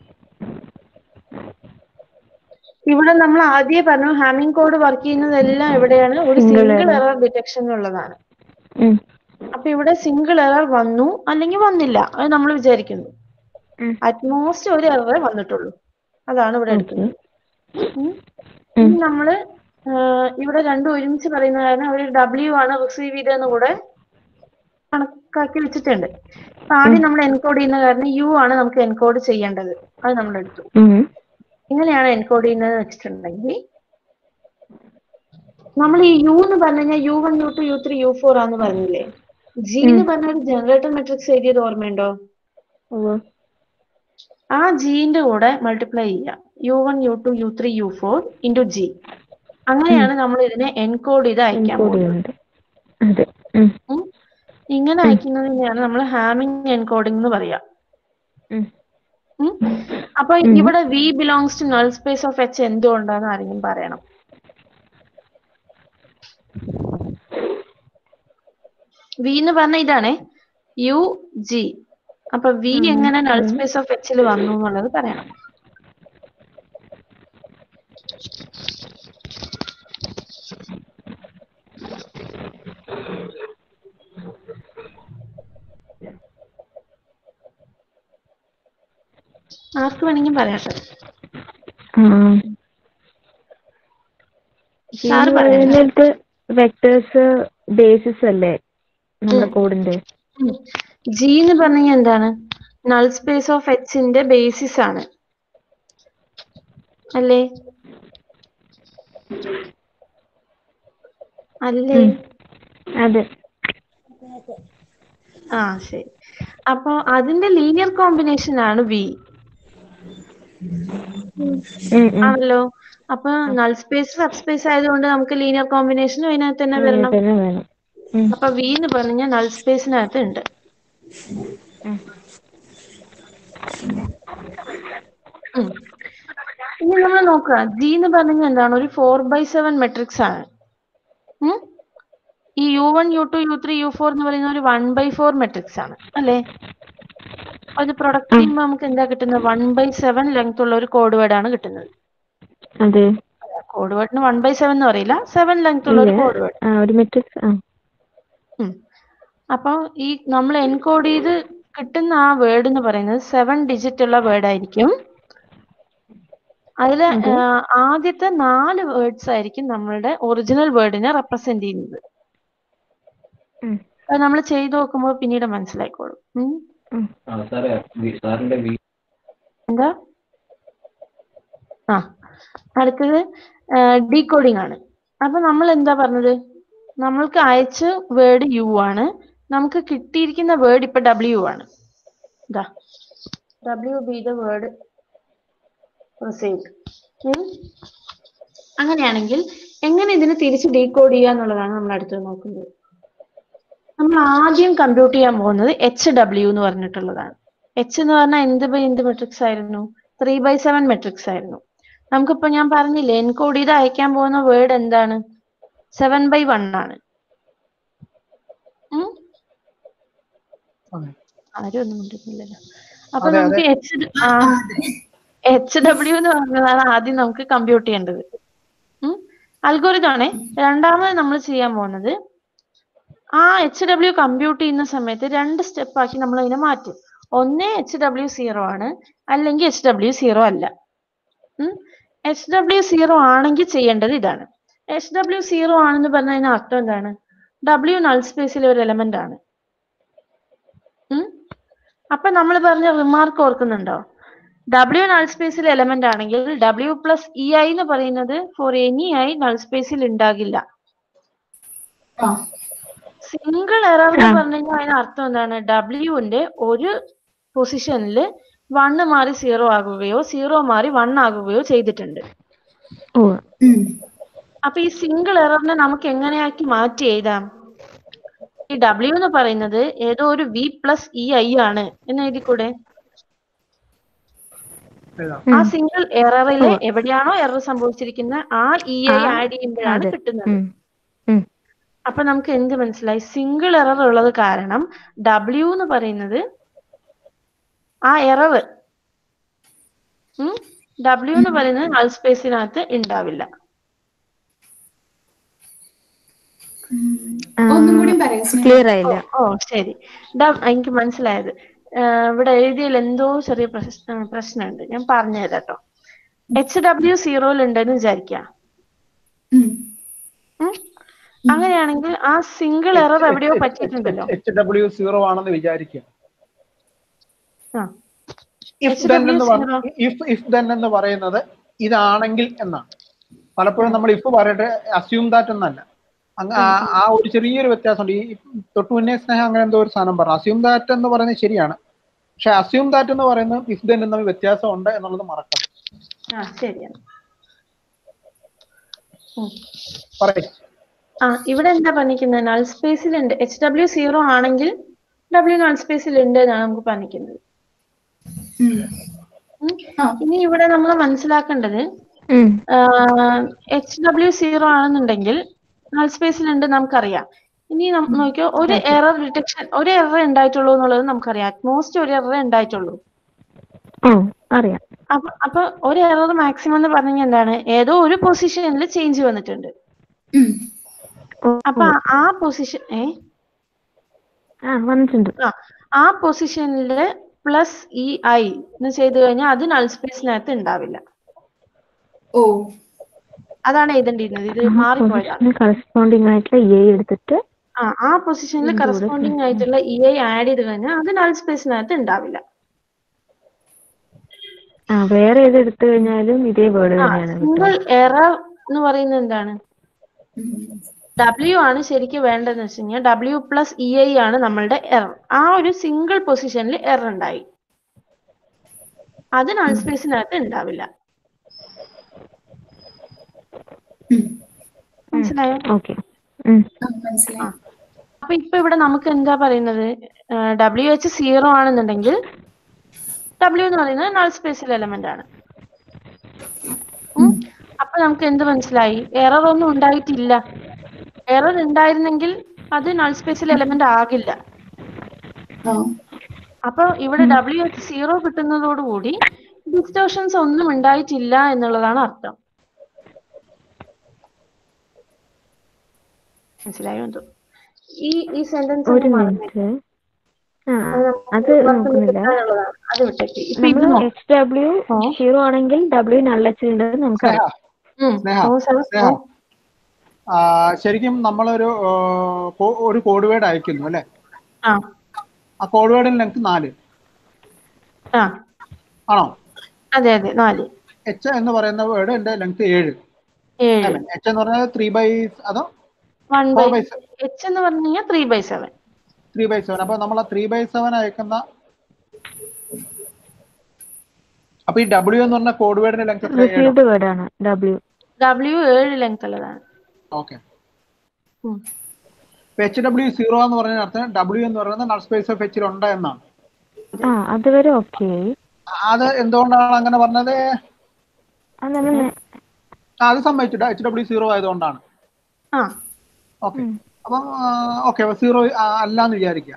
ഇവിടെ നമ്മൾ ആദ്യമേ പറഞ്ഞു ഹാമിംഗ് കോഡ് വർക്ക് ചെയ്യുന്നതെല്ലാം എവിടെയാണ് ഒരു Single single error. Error detection ഉള്ളതാണ് ഉം. അപ്പൊ ഇവിടെ സിംഗിൾ എറർ വന്നു അല്ലെങ്കിൽ വന്നില്ല അത് നമ്മൾ വിചാരിക്കുന്നു ഉം. അറ്റ്മോസ്റ്റ് ഒരു എററേ വന്നിട്ടുള്ളൂ അതാണ് ഇവിടെ എടുക്കുന്നത് ഉം. ഉം. ഇനി നമ്മള് ആഹ് ഇവിടെ രണ്ടും ഒരുമിച്ച് പറയുന്ന കാരണം അവർ ഡബ്ല്യു ആണ് റിസീവ് ചെയ്തതെന്ന് കൂടെ കണക്കാക്കി വെച്ചിട്ടുണ്ട് അപ്പൊ ആദ്യം നമ്മൾ എൻകോഡ് ചെയ്യുന്ന കാരണം യു ആണ് നമുക്ക് എൻകോഡ് ചെയ്യേണ്ടത് അത് നമ്മൾ എടുത്തു ഉം. ഇങ്ങനെയാണ് എൻകോഡ് ചെയ്യുന്നത് വെച്ചിട്ടുണ്ടെങ്കിൽ നമ്മൾ ഈ യു എന്ന് പറഞ്ഞു കഴിഞ്ഞാൽ U one U two U three U four ആന്ന് പറഞ്ഞില്ലേ ജി എന്ന് പറഞ്ഞ ഒരു ജനറേറ്റർ മെട്രിക്സ് എഴുതിയത് ഓർമ്മയുണ്ടോ ഉവ്വ്. ആ ജിന്റെ കൂടെ മൾട്ടിപ്ലൈ ചെയ്യുക U one U two U three U four into G അങ്ങനെയാണ് നമ്മൾ ഇതിനെ എൻകോഡ് ചെയ്ത് അയക്കാൻ എൻകോഡ് പോകുന്നത് ചെയ്യുന്നത് അതെ ഉം. ഉം. ഇങ്ങനെ അയക്കുന്നതിനെയാണ് നമ്മൾ ഹാമിംഗ് എൻകോഡിംഗ് എന്ന് പറയാ ഉം. ഉം. അപ്പൊ ഉം. ഇവിടെ V belongs to null space of H എന്തുകൊണ്ടാന്ന് ആരെങ്കിലും പറയണം വി എന്ന് പറഞ്ഞ ഇതാണ് യു ജി അപ്പൊ വി ഉം. എങ്ങനെ നൾ ഉം. സ്പേസ് ഓഫ് എച്ചിൽ വന്നു എന്നുള്ളത് പറയണം ആർക്ക് വേണമെങ്കിലും പറയാട്ടെ ആ. സാറ് ഈ പറയട്ടെ പറയുന്നിടത്ത് വെക്ടേഴ്സ് ബേസിസ് അല്ലേ നമ്മുടെ ഉം. കോഡിന്റെ ജി എന്ന് പറഞ്ഞാൽ എന്താണ് നൾ സ്പേസ് ഓഫ് എച്ചിന്റെ ബേസിസ് ആണ് അല്ലേ അല്ലേ ഉം. അതെ ആ ശരി അപ്പൊ അതിന്റെ ലീനിയർ കോമ്പിനേഷൻ ആണ് വി ഉം, ഉം. ആണല്ലോ അപ്പൊ നൾ സ്പേസ് സബ് സ്പേസ് ആയതുകൊണ്ട് നമുക്ക് ലീനിയർ കോമ്പിനേഷനും അതിനകത്ത് തന്നെ അങ്ങനെ വരണം തന്നെ വേണം ഉം. അപ്പൊ വി എന്ന് പറഞ്ഞാൽ നൾ സ്പേസിനകത്ത് ഉണ്ട് ഉം. ഉം. ഇനി നമ്മൾ നോക്കുക ജി എന്ന് പറഞ്ഞാൽ എന്താണ് ഒരു ഫോർ ബൈ സെവൻ മെട്രിക്സ് ആണ് ഉം? ഈ U one U two U three U four എന്ന് പറയുന്ന ഒരു വൺ ബൈ ഫോർ മെട്രിക്സ് ആണ് അല്ലേ അത് പ്രൊഡക്റ്റ് ചെയ്യുമ്പോൾ നമുക്ക് എന്താ കിട്ടുന്നത് വൺ ബൈ സെവൻ ലെങ്ത് ഉള്ള ഒരു കോഡ് വേർഡ് ആണ് കിട്ടുന്നത് അതെ കോഡ് വേർഡിന് വൺ ബൈ സെവൻ എന്ന് പറയില്ല സെവൻ ലെങ്ത് ഉള്ള ഒരു ഇല്ല. കോഡ് വേർഡ് ആ ഒരു മെട്രിക്സ് ആ അപ്പൊ ഈ നമ്മൾ എൻകോഡ് ചെയ്ത് കിട്ടുന്ന ആ വേർഡ് എന്ന് പറയുന്നത് സെവൻ ഡിജിറ്റ് ഉള്ള വേർഡ് ആയിരിക്കും അതില് അതെ. ആ, ആദ്യത്തെ നാല് വേർഡ്സ് ആയിരിക്കും നമ്മളുടെ ഒറിജിനൽ വേർഡിനെ റെപ്രസെന്റ് ചെയ്യുന്നത് ഉം. അത് നമ്മൾ ചെയ്തു നോക്കുമ്പോൾ പിന്നീട് മനസ്സിലായിക്കോളും ഉം. ആ സാറേ വി- സാറിന്റെ വി എന്താ ആ അടുത്തത് ഡീകോഡിംഗ് ആണ് അപ്പൊ നമ്മൾ എന്താ പറഞ്ഞത് നമ്മൾക്ക് അയച്ച വേർഡ് യു ആണ് നമുക്ക് കിട്ടിയിരിക്കുന്ന വേർഡ് ഇപ്പൊ ഡബ്ല്യു ആണ് ഇതാ W B the word received അങ്ങനെയാണെങ്കിൽ എങ്ങനെ ഇതിനെ തിരിച്ച് ഡീകോഡ് ചെയ്യുക എന്നുള്ളതാണ് നമ്മൾ അടുത്തത് നോക്കുന്നത് നമ്മൾ ആദ്യം കമ്പ്യൂട്ട് ചെയ്യാൻ പോകുന്നത് എച്ച് ഡബ്ല്യു എന്ന് പറഞ്ഞിട്ടുള്ളതാണ് എച്ച് എന്ന് പറഞ്ഞാൽ എന്ത് ബൈ എന്ത് മെട്രിക്സ് ആയിരുന്നു ത്രീ ബൈ സെവൻ മെട്രിക്സ് ആയിരുന്നു നമുക്കിപ്പോ ഞാൻ പറഞ്ഞില്ലേ എൻകോഡ് ചെയ്ത് അയക്കാൻ പോകുന്ന വേർഡ് എന്താണ് സെവൻ ബൈ വൺ ആണ് ഉം? അതെ. ആരും ഒന്നും മിണ്ടുന്നില്ലല്ലോ അപ്പൊ അതെ, നമുക്ക് എച്ച് എച്ച് ഡബ്ല്യു എന്ന് പറഞ്ഞതാണ് ആദ്യം നമുക്ക് കമ്പ്യൂട്ട് ചെയ്യേണ്ടത് അൽഗോരിതം ആണേ രണ്ടാമത് നമ്മൾ ചെയ്യാൻ പോകുന്നത് ആ എച്ച് ഡബ്ല്യു കമ്പ്യൂട്ട് ചെയ്യുന്ന സമയത്ത് രണ്ട് സ്റ്റെപ്പ് ആക്കി നമ്മൾ അതിനെ മാറ്റും ഒന്നേ എച്ച് ഡബ്ല്യു സീറോ ആണ് അല്ലെങ്കിൽ എച്ച് ഡബ്ല്യു സീറോ അല്ല എച്ച് ഡബ്ല്യു സീറോ ആണെങ്കിൽ ചെയ്യേണ്ടത് ഇതാണ് എച്ച് ഡബ്ല്യു സീറോ ആണെന്ന് പറഞ്ഞതിന് അർത്ഥം എന്താണ് ഡബ്ല്യു നൾ സ്പേസിലെ ഒരു എലമെന്റ് ആണ് ഉം? അപ്പൊ നമ്മൾ പറഞ്ഞ റിമാർക്ക് ഓർക്കുന്നുണ്ടോ ഡബ്ല്യു നൾ സ്പേസിൽ എലമെന്റ് ആണെങ്കിൽ ഡബ്ല്യു പ്ലസ് ഇ ഐ എന്ന് പറയുന്നത് ഫോർ എനി ഐ നൾ സ്പേസിൽ ഉണ്ടാകില്ല ആ സിംഗിൾ എറർ എന്ന് ആ. പറഞ്ഞു കഴിഞ്ഞാൽ അതിന് അർത്ഥം എന്താണ് ഡബ്ല്യുവിന്റെ ഒരു പൊസിഷനിൽ വണ്ണ് മാറി സീറോ ആകുകയോ സീറോ മാറി വൺ ആകുകയോ ചെയ്തിട്ടുണ്ട് ഓ ഉം. അപ്പൊ ഈ സിംഗിൾ എററിനെ നമുക്ക് എങ്ങനെയാക്കി മാറ്റി എഴുതാം ഈ ഡബ്ല്യു എന്ന് പറയുന്നത് ഏതോ ഒരു വി പ്ലസ് ഇ ഐ ആണ് എന്ന് എഴുതിക്കൂടെ എഴുതാം. ആ സിംഗിൾ എററിൽ എവിടെയാണോ എറർ സംഭവിച്ചിരിക്കുന്നത് ആ ഇ ഐ ആ, ആഡ് ചെയ്യുമ്പോഴാണ് അതെ. കിട്ടുന്നത് ഉം. ഉം. അപ്പൊ നമുക്ക് എന്ത് മനസ്സിലായി സിംഗിൾ എറർ ഉള്ളത് കാരണം ഡബ്ല്യു എന്ന് പറയുന്നത് ആ എറർ ഡബ്ല്യു എന്ന് പറയുന്നത് നൾ സ്പേസിനകത്ത് ഉണ്ടാവില്ല ഉം. ആ, ഒന്നും കൂടി പറയാം സ്നേഹ ക്ലിയർ ആയില്ല ഓ ശരി ഡ- എനിക്ക് മനസ്സിലായത് ആ, ഇവിടെ എഴുതിയതിൽ എന്തോ ചെറിയ പ്രശ്ന പ്രശ്നമുണ്ട് ഞാൻ പറഞ്ഞുതരാം കേട്ടോ എച്ച് ഡബ്ല്യു സീറോയിൽ ഉണ്ടെന്ന് വിചാരിക്കാം ഉം. ഉം? അങ്ങനെയാണെങ്കിൽ ആ സിംഗിൾ എറർ എവിടെയോ പറ്റിയിട്ടുണ്ടല്ലോ എച്ച് ഡബ്ല്യു സീറോ ആണെന്ന് വിചാരിക്കുക ആ ഇഫ് ദെൻ എന്ന് ഇഫ് ഇഫ് ദെൻ എന്ന് പറയുന്നത് ഇതാണെങ്കിൽ എന്നാണ് പലപ്പോഴും നമ്മൾ ഇഫ് പറയട്ടെ അസ്യൂം ദാറ്റ് എന്നല്ല അങ്ങ് ആ- ആ ഒരു ചെറിയൊരു വ്യത്യാസമുണ്ട് ഈ തൊട്ടു മുന്നേ സ്നേഹം അങ്ങനെ എന്തോ ഒരു സാധനം പറഞ്ഞു അസ്യൂം ദാറ്റ് എന്ന് പറയുന്നത് ശരിയാണ് പക്ഷെ അസ്യൂം ദാറ്റ് എന്ന് പറയുന്നത് ഇഫ് ദെൻ തമ്മിൽ വ്യത്യാസമുണ്ട് എന്നുള്ളത് മറക്കണം ആ ശരിയാണ് ഉം. പറയും ആ ഇവിടെ എന്താ പറഞ്ഞിരിക്കുന്നത് നൾ സ്പേസിൽ ഉണ്ട് എച്ച് ഡബ്ല്യു സീറോ ആണെങ്കിൽ ഡബ്ല്യു നൾ സ്പേസിൽ ഉണ്ട് എന്നാണ് നമുക്ക് പറഞ്ഞിരിക്കുന്നത് ഉം. ഉം. ആ. ഇനി ഇവിടെ നമ്മൾ മനസ്സിലാക്കേണ്ടത് ഉം. എച്ച് ഡബ്ല്യു സീറോ ആണെന്നുണ്ടെങ്കിൽ നൾ സ്പേസിൽ ഉണ്ട് നമുക്കറിയാം ഇനി നം- നോക്കിയോ ഒരു എറർ ഡിറ്റക്ഷൻ ഒരു എറർ ഉണ്ടായിട്ടുള്ളൂ എന്നുള്ളത് നമുക്കറിയാം അറ്റ്മോസ്റ്റ് ഒരു എറർ ഉണ്ടായിട്ടുള്ളൂ ഓ അറിയാം അപ്പൊ അപ്പൊ ഒരു എറർ മാക്സിമം എന്ന് പറഞ്ഞാൽ എന്താണ് ഏതോ ഒരു പൊസിഷനിൽ ചേഞ്ച് വന്നിട്ടുണ്ട് ഉം. ഓ, അപ്പൊ ആ പൊസിഷൻ ഏ ആ വന്നിട്ടുണ്ട് ആ ആ പൊസിഷനില് പ്ലസ് ഇ ഐ എന്ന് ചെയ്തു കഴിഞ്ഞാൽ അത് നൾ സ്പേസിനകത്ത് ഉണ്ടാവില്ല ഓ അതാണ് എഴുതേണ്ടിയിരുന്നത് ഇത് മാറിപ്പോയതാണ് കറസ്പോണ്ടിങ് ആയിട്ടുള്ള എ എടുത്തിട്ട് ആ ആ പൊസിഷനിൽ ഇതിന്റെ കൂടെ കറസ്പോണ്ടിങ് ആയിട്ടുള്ള ഇ ഐ ആഡ് ചെയ്ത് കഴിഞ്ഞാൽ അത് നൾ സ്പേസിനകത്ത് ഉണ്ടാവില്ല ആ വേറെ ഏത് എടുത്തു കഴിഞ്ഞാലും ഇതേ വേർഡ് ആ തന്നെയാണ് സിംഗിൾ എറർ എന്ന് പറയുന്നത് എന്താണ് ഉം. ഡബ്ല്യു ആണ് ശരിക്കും വേണ്ടതെന്ന് വെച്ച് കഴിഞ്ഞാൽ ഡബ്ല്യു പ്ലസ് ഇ ഐ ആണ് നമ്മളുടെ എറർ ആ ഒരു സിംഗിൾ പൊസിഷനിൽ എറർ ഉണ്ടായി അത് നൾ സ്പേസിനകത്ത് ഉണ്ടാവില്ല ഉം. മനസ്സിലായോ ഓക്കെ ഉം ആ, മനസ്സിലായി അപ്പൊ ഇപ്പൊ ഇവിടെ നമുക്ക് എന്താ പറയുന്നത് ഡബ്ല്യു എച്ച് സീറോ ആണെന്നുണ്ടെങ്കിൽ ഡബ്ല്യു എന്ന് പറയുന്നത് നൾ സ്പേസിൽ എലമെന്റ് ആണ് ഉം. അപ്പൊ നമുക്ക് എന്ത് മനസ്സിലായി എറർ ഒന്നും ഉണ്ടായിട്ടില്ല എറർ ഉണ്ടായിരുന്നെങ്കിൽ അത് നൾ സ്പേസിൽ എലമെന്റ് ആകില്ല ആ അപ്പൊ ഇവിടെ ഡബ്ല്യു എച്ച് സീറോ കിട്ടുന്നതോടുകൂടി ഡിസ്റ്റോഷൻസ് ഒന്നും ഉണ്ടായിട്ടില്ല എന്നുള്ളതാണ് അർത്ഥം മനസ്സിലായോ എന്തോ ഈ ഈ സെന്റൻസ് ഒരു മിനിറ്റ് ആ അത് നോക്കുന്നില്ല അത് വിട്ടേക്ക് ഇപ്പൊ ഇത് നമ്മൾ നോ- എച്ച് ഡബ്ല്യു സീറോ ആണെങ്കിൽ ഡബ്ല്യു നള്ളച്ചിലുണ്ടെന്ന് നമുക്കറിയാം ഉം. സ്നേഹ ഓ, സാർ, സ്നേഹ ആ, ശരിക്കും നമ്മളൊരു ആ, കോ- ഒരു കോഡ് വേർഡ് അയക്കുന്നു അല്ലെ ആ ആ കോഡ് വേർഡിന് ലെങ്ത് നാല് ആ ആണോ അതെ അതെ നാല് എച്ച് എന്ന് പറയുന്ന വേർഡ് എന്റെ ലെങ്ത് ഏഴ് ഏഴ് എച്ച് എന്ന് പറഞ്ഞാൽ ത്രീ ബൈ അതോ one four by by H എന്ന് പറഞ്ഞു കഴിഞ്ഞാൽ three by seven three by seven അപ്പൊ നമ്മൾ ആ ത്രീ ബൈ സെവൻ അയക്കുന്ന അപ്പൊ ഈ ഡബ്ല്യു എന്ന് പറഞ്ഞ കോഡ് വേർഡിന്റെ ലെങ്ത് എത്ര ഏഴ് റിസീവ്ഡ് വേർഡ് ആണ് ഡബ്ല്യു ഡബ്ല്യു ഏഴ് ലെങ്ത് ഉള്ളതാണ് ഓക്കെ ഉം. എച്ച് ഡബ്ല്യു സീറോ എന്ന് പറഞ്ഞ അർത്ഥം ഡബ്ല്യു എന്ന് പറയുന്നത് നൾ സ്പേസ് ഓഫ് എച്ചിൽ ഉണ്ട് എന്നാണ് ആ അതുവരെ ഓക്കെ അത് എന്തുകൊണ്ടാണ് അങ്ങനെ പറഞ്ഞത് അത് നമ്മൾ നേ- ആ, അത് സമ്മതിച്ചു എച്ച് ഡബ്ല്യു സീറോ ആയതുകൊണ്ടാണ് ആ ഓക്കെ അപ്പം ഓക്കെ സീറോ അല്ല എന്ന് വിചാരിക്കുക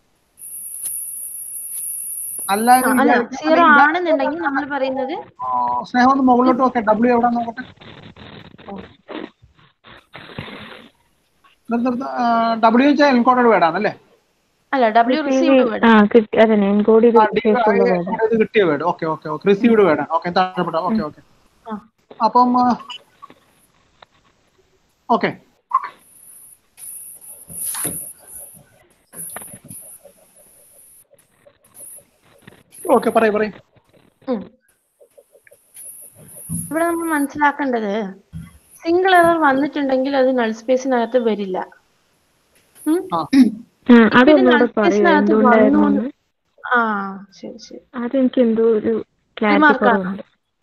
അല്ല ആ, എന്ന് അല്ല വിചാരിക്കുക. സീറോ ആണെന്നുണ്ടെങ്കിൽ നമ്മൾ പറയുന്നത് ആ, സ്നേഹം ഒന്ന് മുകളിലോട്ട് നോക്കെ ഡബ്ല്യു എവിടെ നോക്കട്ടെ ഡബ്ല്യു വെച്ചാൽ എൻകോഡഡ് വേർഡ് ആണല്ലേ അല്ല ഡബ്ല്യു റിസീവ്ഡ് വേർഡ് ആ കിട്ടി അതന്നെ എൻകോഡ് ചെയ്ത് ആ, ഡി- ശേഷമുള്ള ആ, വേർഡ് ഇത് കിട്ടിയ word okay okay okay received word okay താഴെപ്പെട്ട ഓക്കെ ഓക്കെ ആ. അപ്പം ഓക്കെ ഓക്കെ പറയൂ പറയൂ ഉം. ഇവിടെ നമ്മൾ മനസ്സിലാക്കേണ്ടത് സിംഗിൾ എറർ വന്നിട്ടുണ്ടെങ്കിൽ അത് നൾ സ്പേസിനകത്ത് വരില്ല ഉം? ആ ആ അതൊന്നുകൂടെ null പറയൂ space-നകത്ത് എന്തുകൊണ്ടായിരുന്നു വന്നു എന്ന്? ആ ശരി ശരി അതെനിക്ക് എന്തോ ഒരു ക്ലാരിറ്റി Remark ആ. കുറവുണ്ട്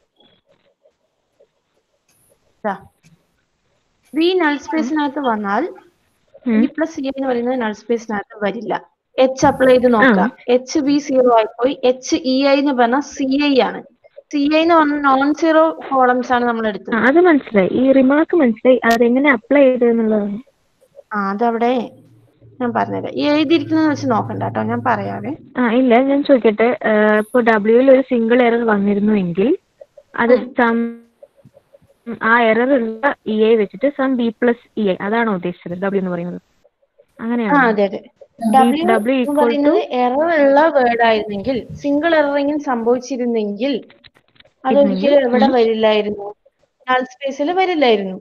വി നൾ സ്പേസിനകത്ത് വന്നാൽ ഉം. ബി പ്ലസ് സി എന്ന് പറയുന്നത് നൾ സ്പേസിനകത്ത് വരില്ല എച്ച് അപ്ലൈ ചെയ്ത് നോക്കാം എച്ച് ബി സീറോ ആയിപ്പോയി എച്ച് ഇ ഐ എന്ന് പറഞ്ഞാൽ സി ഐ ആണ് സി ഐ എന്ന് പറഞ്ഞാൽ നോൺ സീറോ കോളംസ് ആണ് നമ്മൾ ആ, എടുത്തത് അത് മനസ്സിലായി ഈ റിമാർക്ക് മനസ്സിലായി അതെങ്ങനെ അപ്ലൈ ചെയ്തെന്നുള്ളതാണ് ആ അതവിടെ ഞാൻ പറഞ്ഞുതരാം ഈ എഴുതിയിരിക്കുന്നത് വെച്ച് നോക്കണ്ട കേട്ടോ ഞാൻ പറയാവേ ആ ഇല്ല ഞാൻ ചോദിക്കട്ടെ ഇപ്പൊ ഡബ്ല്യൂയിൽ ഒരു സിംഗിൾ എറർ വന്നിരുന്നു എങ്കിൽ അത് സം ആ എറർ ഉള്ള ഇ ഐ വെച്ചിട്ട് sum B plus E I അതാണോ ഉദ്ദേശിച്ചത് ഡബ്ല്യൂ എന്ന് പറയുന്നത് ആ അങ്ങനെയാണ് അതെ അതെ ഡബ്ല്യു W എന്ന് equal to- പറയുന്നത് എറർ ഉള്ള വേർഡ് ആയിരുന്നെങ്കിൽ സിംഗിൾ എററെങ്കിലും സംഭവിച്ചിരുന്നെങ്കിൽ അതൊരിക്കലും എവിടെ വരില്ലായിരുന്നു നൾ സ്പേസിൽ വരില്ലായിരുന്നു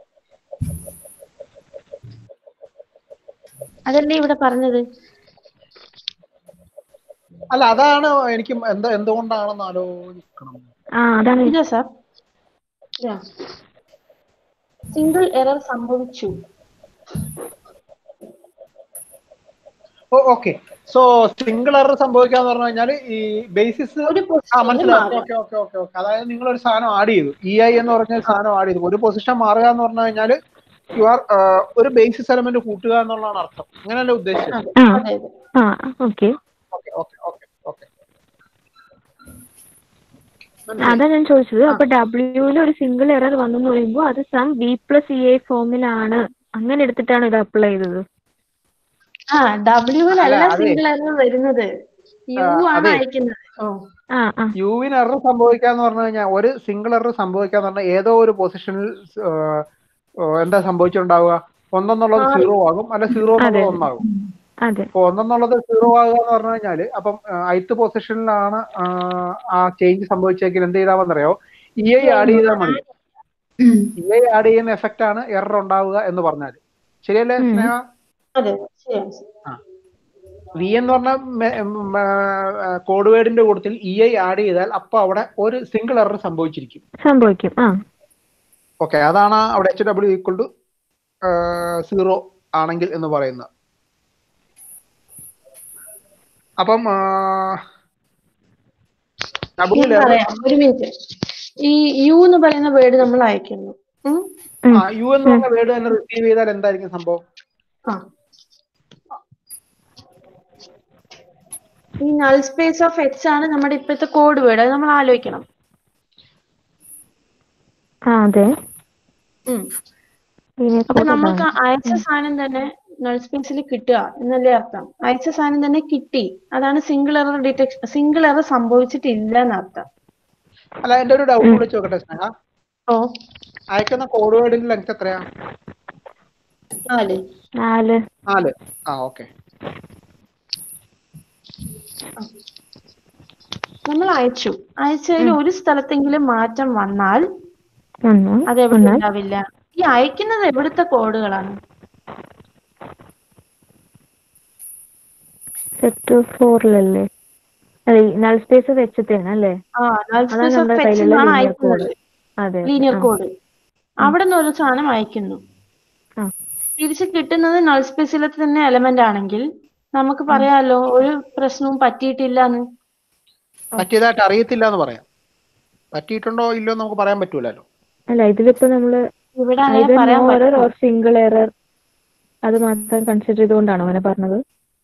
അതല്ലേ ഇവിടെ പറഞ്ഞത് അല്ല അതാണ് എനിക്ക് എന്താ എന്തുകൊണ്ടാണെന്ന് ആലോചിക്കണം ആ അതാണ് ഇതാ സാർ സിംഗിൾ എറർ സംഭവിച്ചു ഓ ഓക്കെ സോ സിംഗിൾ എറർ സംഭവിക്കാന്ന് പറഞ്ഞു കഴിഞ്ഞാൽ ഈ ബേസിസ് ഒരു ആ പൊസിഷനിൽ മനസ്സിലായി മാറുക ഓക്കെ ഓക്കെ ഓക്കെ ഓക്കെ അതായത് നിങ്ങൾ ഒരു സാധനം ആഡ് ചെയ്തു ഇ ഐ എന്ന് പറഞ്ഞ ഒരു സാധനം ആഡ് ചെയ്തു ഒരു പൊസിഷൻ മാറുക എന്ന് പറഞ്ഞു കഴിഞ്ഞാൽ യു ആർ ഒരു ബേസിസ് എലമെന്റ് കൂട്ടുക എന്നുള്ളതാണ് അർത്ഥം അങ്ങനെയല്ലേ ഉദ്ദേശിച്ചത് ആ അതെ അതെ ആ okay okay okay okay okay അതാ ഞാൻ ചോദിച്ചത് അപ്പൊ ഡബ്ല്യൂയിൽ ഒരു സിംഗിൾ എറർ വന്നെന്ന് പറയുമ്പോൾ അത് sum B plus E I ഫോമിലാണ് അങ്ങനെ എടുത്തിട്ടാണ് ഇത് അപ്ലൈ ചെയ്തത് ആ ഡബ്ല്യൂവിലല്ല അല്ല, അതെ. സിംഗിൾ എറർ വരുന്നത് യു ആ, ആണ് അതെ. അയക്കുന്നത് ഓ ആ ആ യുവിന് എറർ സംഭവിക്കാന്ന് പറഞ്ഞു കഴിഞ്ഞാൽ ഒരു സിംഗിൾ എറർ സംഭവിക്കാന്ന് പറഞ്ഞാൽ ഏതോ ഒരു പൊസിഷനിൽ എന്താ സംഭവിച്ചിട്ടുണ്ടാവുക ഒന്നെന്നുള്ളത് സീറോ ആകും അല്ല സീറോ എന്നുള്ളത് ഒന്നാകും അതെ അപ്പൊ ഒന്നെന്നുള്ളത് സീറോ ആകുക എന്ന് പറഞ്ഞു കഴിഞ്ഞാല് അപ്പം ഐത്ത് പൊസിഷനിലാണ് ആ ചേഞ്ച് സംഭവിച്ചെങ്കിൽ എന്ത് ചെയ്താൽ മതിയോ ഇ ഐ ആഡ് ചെയ്താൽ മതി ഉം. ഇ ഐ ആഡ് ചെയ്യുന്ന എഫക്റ്റ് ആണ് എറർ ഉണ്ടാവുക എന്ന് പറഞ്ഞാൽ ശരിയല്ലേ ഉം. സ്നേഹ അതെ ശരിയാണ് സർ. വി എന്ന് പറഞ്ഞ കോഡ് വേർഡിന്റെ കൂട്ടത്തിൽ ഇ ഐ ആഡ് ചെയ്താൽ അപ്പൊ അവിടെ ഒരു സിംഗിൾ എറർ സംഭവിച്ചിരിക്കും സംഭവിക്കും ആ ഓക്കെ അതാണ് അവിടെ H W equal to zero ആണെങ്കിൽ എന്ന് പറയുന്നത് അപ്പം ഡബ്ല്യു ഞാൻ പറയാം ഒരു മിനിറ്റ് ഈ യു എന്ന് പറയുന്ന വേർഡ് നമ്മൾ അയക്കുന്നു ഉം? ഉം. യു എന്ന് പറഞ്ഞ വേർഡ് തന്നെ റിസീവ് ചെയ്താൽ എന്തായിരിക്കും സംഭവം ആ ഈ നൾ സ്പേസ് ഓഫ് എച്ച് ആണ് നമ്മുടെ ഇപ്പോഴത്തെ കോഡ് വേർഡ് അത് നമ്മൾ ആലോചിക്കണം ആ അതെ ഉം. ഇതിനെ അപ്പൊ കൂടുതൽ നമ്മൾക്ക് അയച്ച സാധനം തന്നെ നൾ സ്പേസിൽ കിട്ടുക എന്നല്ലേ അർത്ഥം അയച്ച സാധനം തന്നെ കിട്ടി അതാണ് single error detection single error സംഭവിച്ചിട്ടില്ല എന്നർത്ഥം അല്ല എന്റെ ഒരു ഡൗട്ട് വിളിച്ചു നോക്കട്ടെ സ്നേഹ ഓ അയക്കുന്ന കോഡ് വേർഡിന്റെ ലെങ്ത് എത്രയാ നാല് നാല് നാല് ആ ഓക്കെ നമ്മൾ അയച്ചു അയച്ചതിൽ ഒരു സ്ഥലത്തെങ്കിലും മാറ്റം വന്നാൽ ഒന്ന് അത് എവിടെ ഒന്ന് ഉണ്ടാവില്ല ഈ അയക്കുന്നത് എവിടുത്തെ കോഡുകളാണ് സെറ്റ് ഫോറിലല്ലേ അതെ നൾ സ്പേസ് വെച്ചിട്ടാണ് അല്ലേ ആ നൾ അതാണ് സ്പേസ് ഓഫ് നമ്മുടെ എച്ച് കയ്യിലുള്ള എന്നാണ് linear അയക്കുന്നത് code. അതെ ലീനിയർ ആ. കോഡ് അവിടെ നിന്ന് ഒരു സാധനം അയക്കുന്നു ആ. തിരിച്ച് കിട്ടുന്നത് നൾ സ്പേസിലെ തന്നെ എലമെന്റ് ആണെങ്കിൽ നമുക്ക് പറയാലോ ഒരു പ്രശ്നവും പറ്റിയിട്ടില്ല എന്ന് പറ്റിയതായിട്ട് അറിയത്തില്ല എന്ന് പറയാം പറ്റിയിട്ടുണ്ടോ ഇല്ലയോ എന്ന് നമുക്ക് പറയാൻ പറ്റൂലല്ലോ അല്ല ഇതിലിപ്പോ നമ്മള് ഇവിടെ അങ്ങനെ either പറയാൻ no error പറ്റില്ല or single error അത് മാത്രം കൺസിഡർ ചെയ്തുകൊണ്ടാണോ അങ്ങനെ പറഞ്ഞത്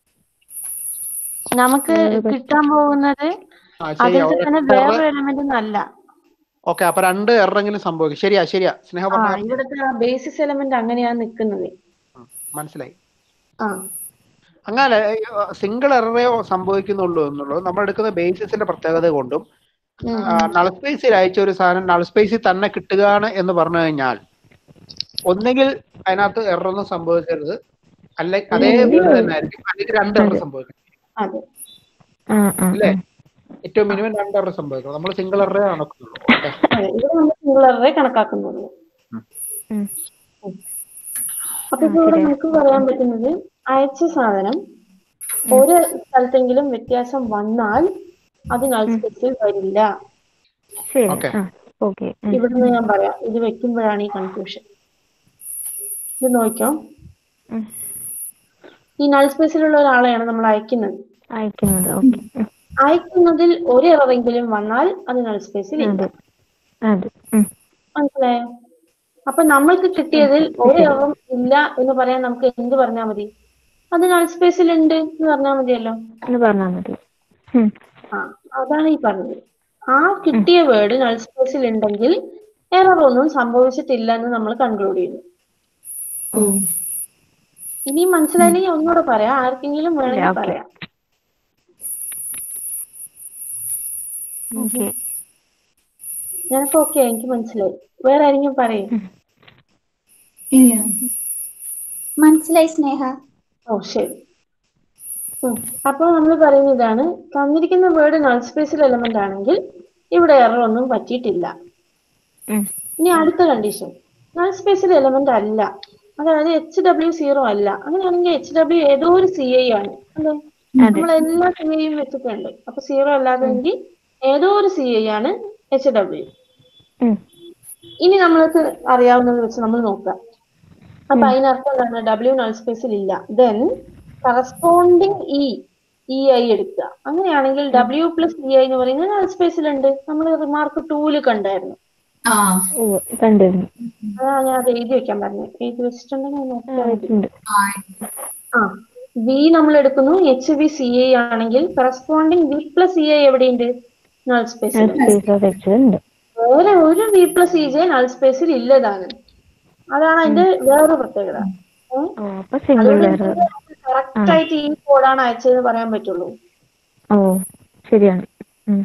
നമുക്ക് കിട്ടാൻ പോകുന്നത് ആ ശരി അതിൽ തന്നെ വേറൊരു എലമെന്റ് ഒന്നല്ല ഓക്കെ അപ്പൊ രണ്ട് എററെങ്കിലും സംഭവിക്കും ശരിയാ ശരിയാ സ്നേഹ ആ പറഞ്ഞ ഇവിടുത്തെ ബേസിസ് എലമെന്റ് അങ്ങനെയാ നിൽക്കുന്നത് മനസ്സിലായി ആ അങ്ങനെ സിംഗിൾ എററേ സംഭവിക്കുന്നുള്ളൂ എന്നുള്ളത് നമ്മൾ എടുക്കുന്ന ബേസിസിന്റെ പ്രത്യേകത കൊണ്ടും ഉം. നൾ സ്പേസിൽ അയച്ച ഒരു സാധനം നൾ സ്പേസിൽ തന്നെ കിട്ടുകയാണ് എന്ന് പറഞ്ഞു കഴിഞ്ഞാൽ ഒന്നുകിൽ അതിനകത്ത് എററൊന്നും സംഭവിക്കരുത് അല്ലെ അതേ വീട് തന്നെ ആയിരിക്കും അല്ലെങ്കിൽ രണ്ട് എറർ സംഭവിക്കും അതെ ആ ആ അല്ലേ ഏറ്റവും മിനിമം രണ്ട് എറർ സംഭവിക്കണം നമ്മൾ സിംഗിൾ എററേ നടക്കുള്ളൂ ഓക്കെ അതെ ഇവിടെ നമ്മൾ സിംഗുലറെ കണക്കാക്കുന്നുള്ളൂ ഉം. അപ്പൊ ഇപ്പൊ ഇവിടെ നമുക്ക് പറയാൻ പറ്റുന്നത് അയച്ച സാധനം ഒരു സ്ഥലത്തെങ്കിലും വ്യത്യാസം വന്നാൽ അത് നൾ സ്പേസിൽ വരില്ല ശരി Okay. ആ ഓക്കെ ഇവിടുന്ന് ഞാൻ പറയാം ഇത് വെക്കുമ്പോഴാണ് ഈ കൺഫ്യൂഷൻ ഇത് നോക്കിയോ ഉം. ഈ നൾ സ്പേസിലുള്ള ഒരാളെയാണ് നമ്മൾ അയക്കുന്നത് അയക്കുന്നത് ഓക്കെ അയക്കുന്നതിൽ ഒരു എററെങ്കിലും വന്നാൽ അത് നൾ സ്പേസിൽ ഇല്ല അതെ അതെ ഉം. മനസ്സിലായോ അപ്പൊ നമ്മൾക്ക് കിട്ടിയതിൽ ഒരു എററും ഇല്ല എന്ന് പറയാൻ നമുക്ക് എന്ത് പറഞ്ഞാൽ മതി അത് നൾ സ്പേസിൽ ഉണ്ട് എന്ന് പറഞ്ഞാൽ മതിയല്ലോ എന്ന് പറഞ്ഞാൽ മതി ഉം. ആ അതാണ് ഈ പറഞ്ഞത് ആ കിട്ടിയ വേർഡ് നൾ സ്പേസിൽ ഉണ്ടെങ്കിൽ എറർ ഒന്നും സംഭവിച്ചിട്ടില്ല എന്ന് നമ്മൾ കൺക്ലൂഡ് ചെയ്യുന്നു ഓ ഇനി മനസ്സിലായില്ലെങ്കിൽ ഒന്നുകൂടെ പറയാം ആർക്കെങ്കിലും വേണമെങ്കിൽ ഓക്കേ. പറയാം ഓക്കെ ഞാനപ്പോ ഓക്കെ എനിക്ക് മനസ്സിലായി വേറെ ആരെങ്കിലും പറയും ഇല്ല മനസ്സിലായി സ്നേഹ ഓ ശരി ഉം. അപ്പോൾ നമ്മൾ പറയുന്ന ഇതാണ് തന്നിരിക്കുന്ന വേർഡ് നൾ സ്പേസിൽ എലമെന്റ് ആണെങ്കിൽ ഇവിടെ എറർ ഒന്നും പറ്റിയിട്ടില്ല ഉം. ഇനി അടുത്ത കണ്ടീഷൻ നൾ സ്പേസിൽ എലമെന്റ് അല്ല അതായത് എച്ച് ഡബ്ല്യു സീറോ അല്ല അങ്ങനെയാണെങ്കിൽ എച്ച് ഡബ്ല്യു ഏതോ ഒരു സി ഐ ആണ് അല്ലേ നമ്മൾ എല്ലാ സി ഐയും വെച്ചിട്ടുണ്ട് അപ്പൊ സീറോ അല്ലാതെങ്കിൽ ഏതോ ഒരു സി ഐ ആണ് എച്ച് ഡബ്ല്യു ഉം. ഇനി നമ്മൾക്ക് അറിയാവുന്നത് വെച്ച് നമ്മൾ നോക്കാം അപ്പൊ അതിനർത്ഥം എന്താണ് ഡബ്ല്യു നൾ സ്പേസിൽ ഇല്ല then corresponding E E I എടുക്കുക അങ്ങനെയാണെങ്കിൽ ഡബ്ല്യു പ്ലസ് ഇ ഐ എന്ന് പറയുന്നത് നൾ സ്പേസിലുണ്ട് നമ്മൾ റിമാർക്ക് ടൂല് കണ്ടായിരുന്നു ആ ഓ കണ്ടിരുന്നു അതാ ഞാൻ അത് എഴുതി വെക്കാൻ പറഞ്ഞത് എഴുതി വെച്ചിട്ടുണ്ടെങ്കിൽ ഞാൻ ആ, നോക്കാം. ഉണ്ട് ആ ആ വി നമ്മൾ എടുക്കുന്നു എച്ച് വി സി ഐ ആണെങ്കിൽ corresponding V plus E I എവിടെയുണ്ട് നൾ സ്പേസിൽ സ്പേസ് ഓഫ് എക്സ് ഉണ്ട് വേറെ ഒരു V plus E J null സ്പേസിൽ ഇല്ലതാണ് അതാണ് അതിന്റെ വേറൊരു പ്രത്യേകത ഏ? ഓ അപ്പൊ സിംഗിൾ എറർ കറക്റ്റ് ആയിട്ട് ഈ കോഡാണ് അയച്ചതെന്ന് പറയാൻ പറ്റുള്ളൂ ഓ ശരിയാണ് ഉം.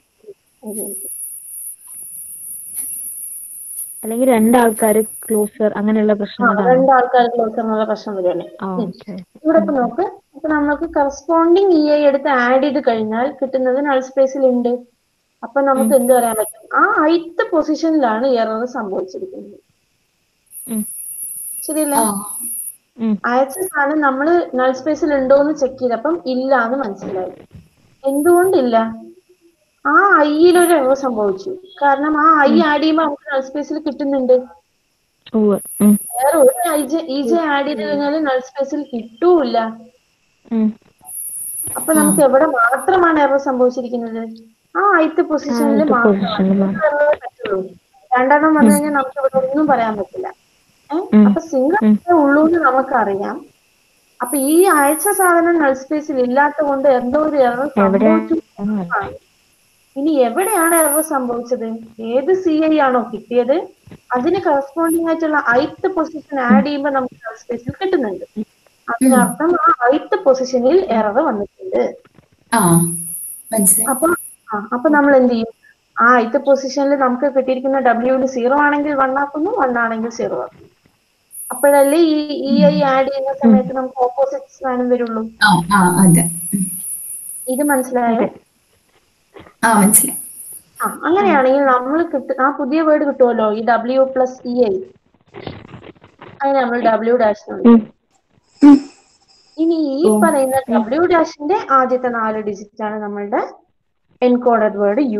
അല്ലെങ്കിൽ രണ്ടാൾക്കാർ ക്ലോസർ അങ്ങനെയുള്ള ആ, പ്രശ്നങ്ങളാണ് രണ്ടാൾക്കാർ ക്ലോസർ എന്നുള്ള പ്രശ്നം വരികയാണ് ആ ഓക്കെ ഇവിടെ ഇപ്പൊ നോക്ക് അപ്പൊ നമുക്ക് കറസ്പോണ്ടിങ് ഇ ഐ എടുത്ത് ആഡ് ചെയ്ത് കഴിഞ്ഞാൽ കിട്ടുന്നത് നൾ സ്പേസിൽ ഉണ്ട് അപ്പൊ നമുക്ക് എന്ത് പറയാൻ പറ്റും ആ ഐത്ത് പൊസിഷനിലാണ് എറർ സംഭവിച്ചിരിക്കുന്നത് ഉം. ശരിയല്ലേ ആ ഉം. അയച്ച സാധനം നമ്മൾ നൾ സ്പേസിൽ ഉണ്ടോ എന്ന് ചെക്ക് ചെയ്തപ്പം ഇല്ല എന്ന് മനസ്സിലായി എന്തുകൊണ്ടില്ല ആ ഐയിൽ ഒരു എറർ സംഭവിച്ചു കാരണം ആ ഐ ആഡ് ചെയ്യുമ്പോൾ നമുക്ക് നൾ സ്പേസിൽ കിട്ടുന്നുണ്ട് ഉവ്വ്. ഉം. വേറെ ഒരു I J E J add ചെയ്ത് കഴിഞ്ഞാൽ നൾ സ്പേസിൽ കിട്ടൂല ഉം. അപ്പൊ നമുക്ക് എവിടെ മാത്രമാണ് എറർ സംഭവിച്ചിരിക്കുന്നത് ആ ഐത്ത് പൊസിഷനിൽ ആദ്യത്തെ മാത്രമാണ് position ല് നമുക്ക് error പറ്റുള്ളൂ രണ്ടെണ്ണം വന്നു കഴിഞ്ഞാൽ നമുക്ക് ഇവിടെ ഒന്നും പറയാൻ പറ്റില്ല ഏഹ് ഉം. അപ്പൊ സിംഗിൾ ഉള്ളൂ എന്ന് നമുക്കറിയാം അപ്പൊ ഈ അയച്ച സാധനം നൾ സ്പേസിൽ ഇല്ലാത്ത കൊണ്ട് എന്തോ ഒരു എറർ സംഭവിച്ചു ആ, ഇനി എവിടെയാണ് എറർ സംഭവിച്ചത് ഏത് സി ഐ ആണോ കിട്ടിയത് അതിന് കറസ്പോണ്ടിങ് ആയിട്ടുള്ള ഐത്ത് പൊസിഷൻ ആഡ് ചെയ്യുമ്പോൾ നമുക്ക് നൾ സ്പേസിൽ കിട്ടുന്നുണ്ട് അതിനർത്ഥം ആ ഐത്ത് പൊസിഷനിൽ എറർ വന്നിട്ടുണ്ട് ആ മനസ്സിലായി അപ്പൊ ആ അപ്പൊ നമ്മൾ എന്ത് ചെയ്യും ആ ഐത്ത് പൊസിഷനിൽ നമുക്ക് കിട്ടിയിരിക്കുന്ന ഡബ്ല്യൂല് സീറോ ആണെങ്കിൽ വൺ ആക്കുന്നു വൺ ആണെങ്കിൽ സീറോ ആക്കുന്നു അപ്പോഴല്ലേ ഈ ഇ ഐ ആഡ് ചെയ്യുന്ന സമയത്ത് നമുക്ക് ഓപ്പോസിറ്റ് സ്ഥാനം വരുള്ളൂ ആ ആ അതെ ഉം. ഇത് മനസ്സിലായോ ആ മനസ്സിലായി ആ അങ്ങനെയാണെങ്കിൽ നമ്മൾ കിട്ട ആ പുതിയ വേർഡ് കിട്ടുമല്ലോ ഈ ഡബ്ല്യു പ്ലസ് ഇ ഐ അതിന് നമ്മൾ ഡബ്ല്യു ഡാഷ് ഉം. ഇനി ഈ പറയുന്ന ഡബ്ല്യു ഡാഷിന്റെ ആദ്യത്തെ നാല് ഡിജിറ്റ് ആണ് നമ്മളുടെ എൻകോഡഡ് വേർഡ് യു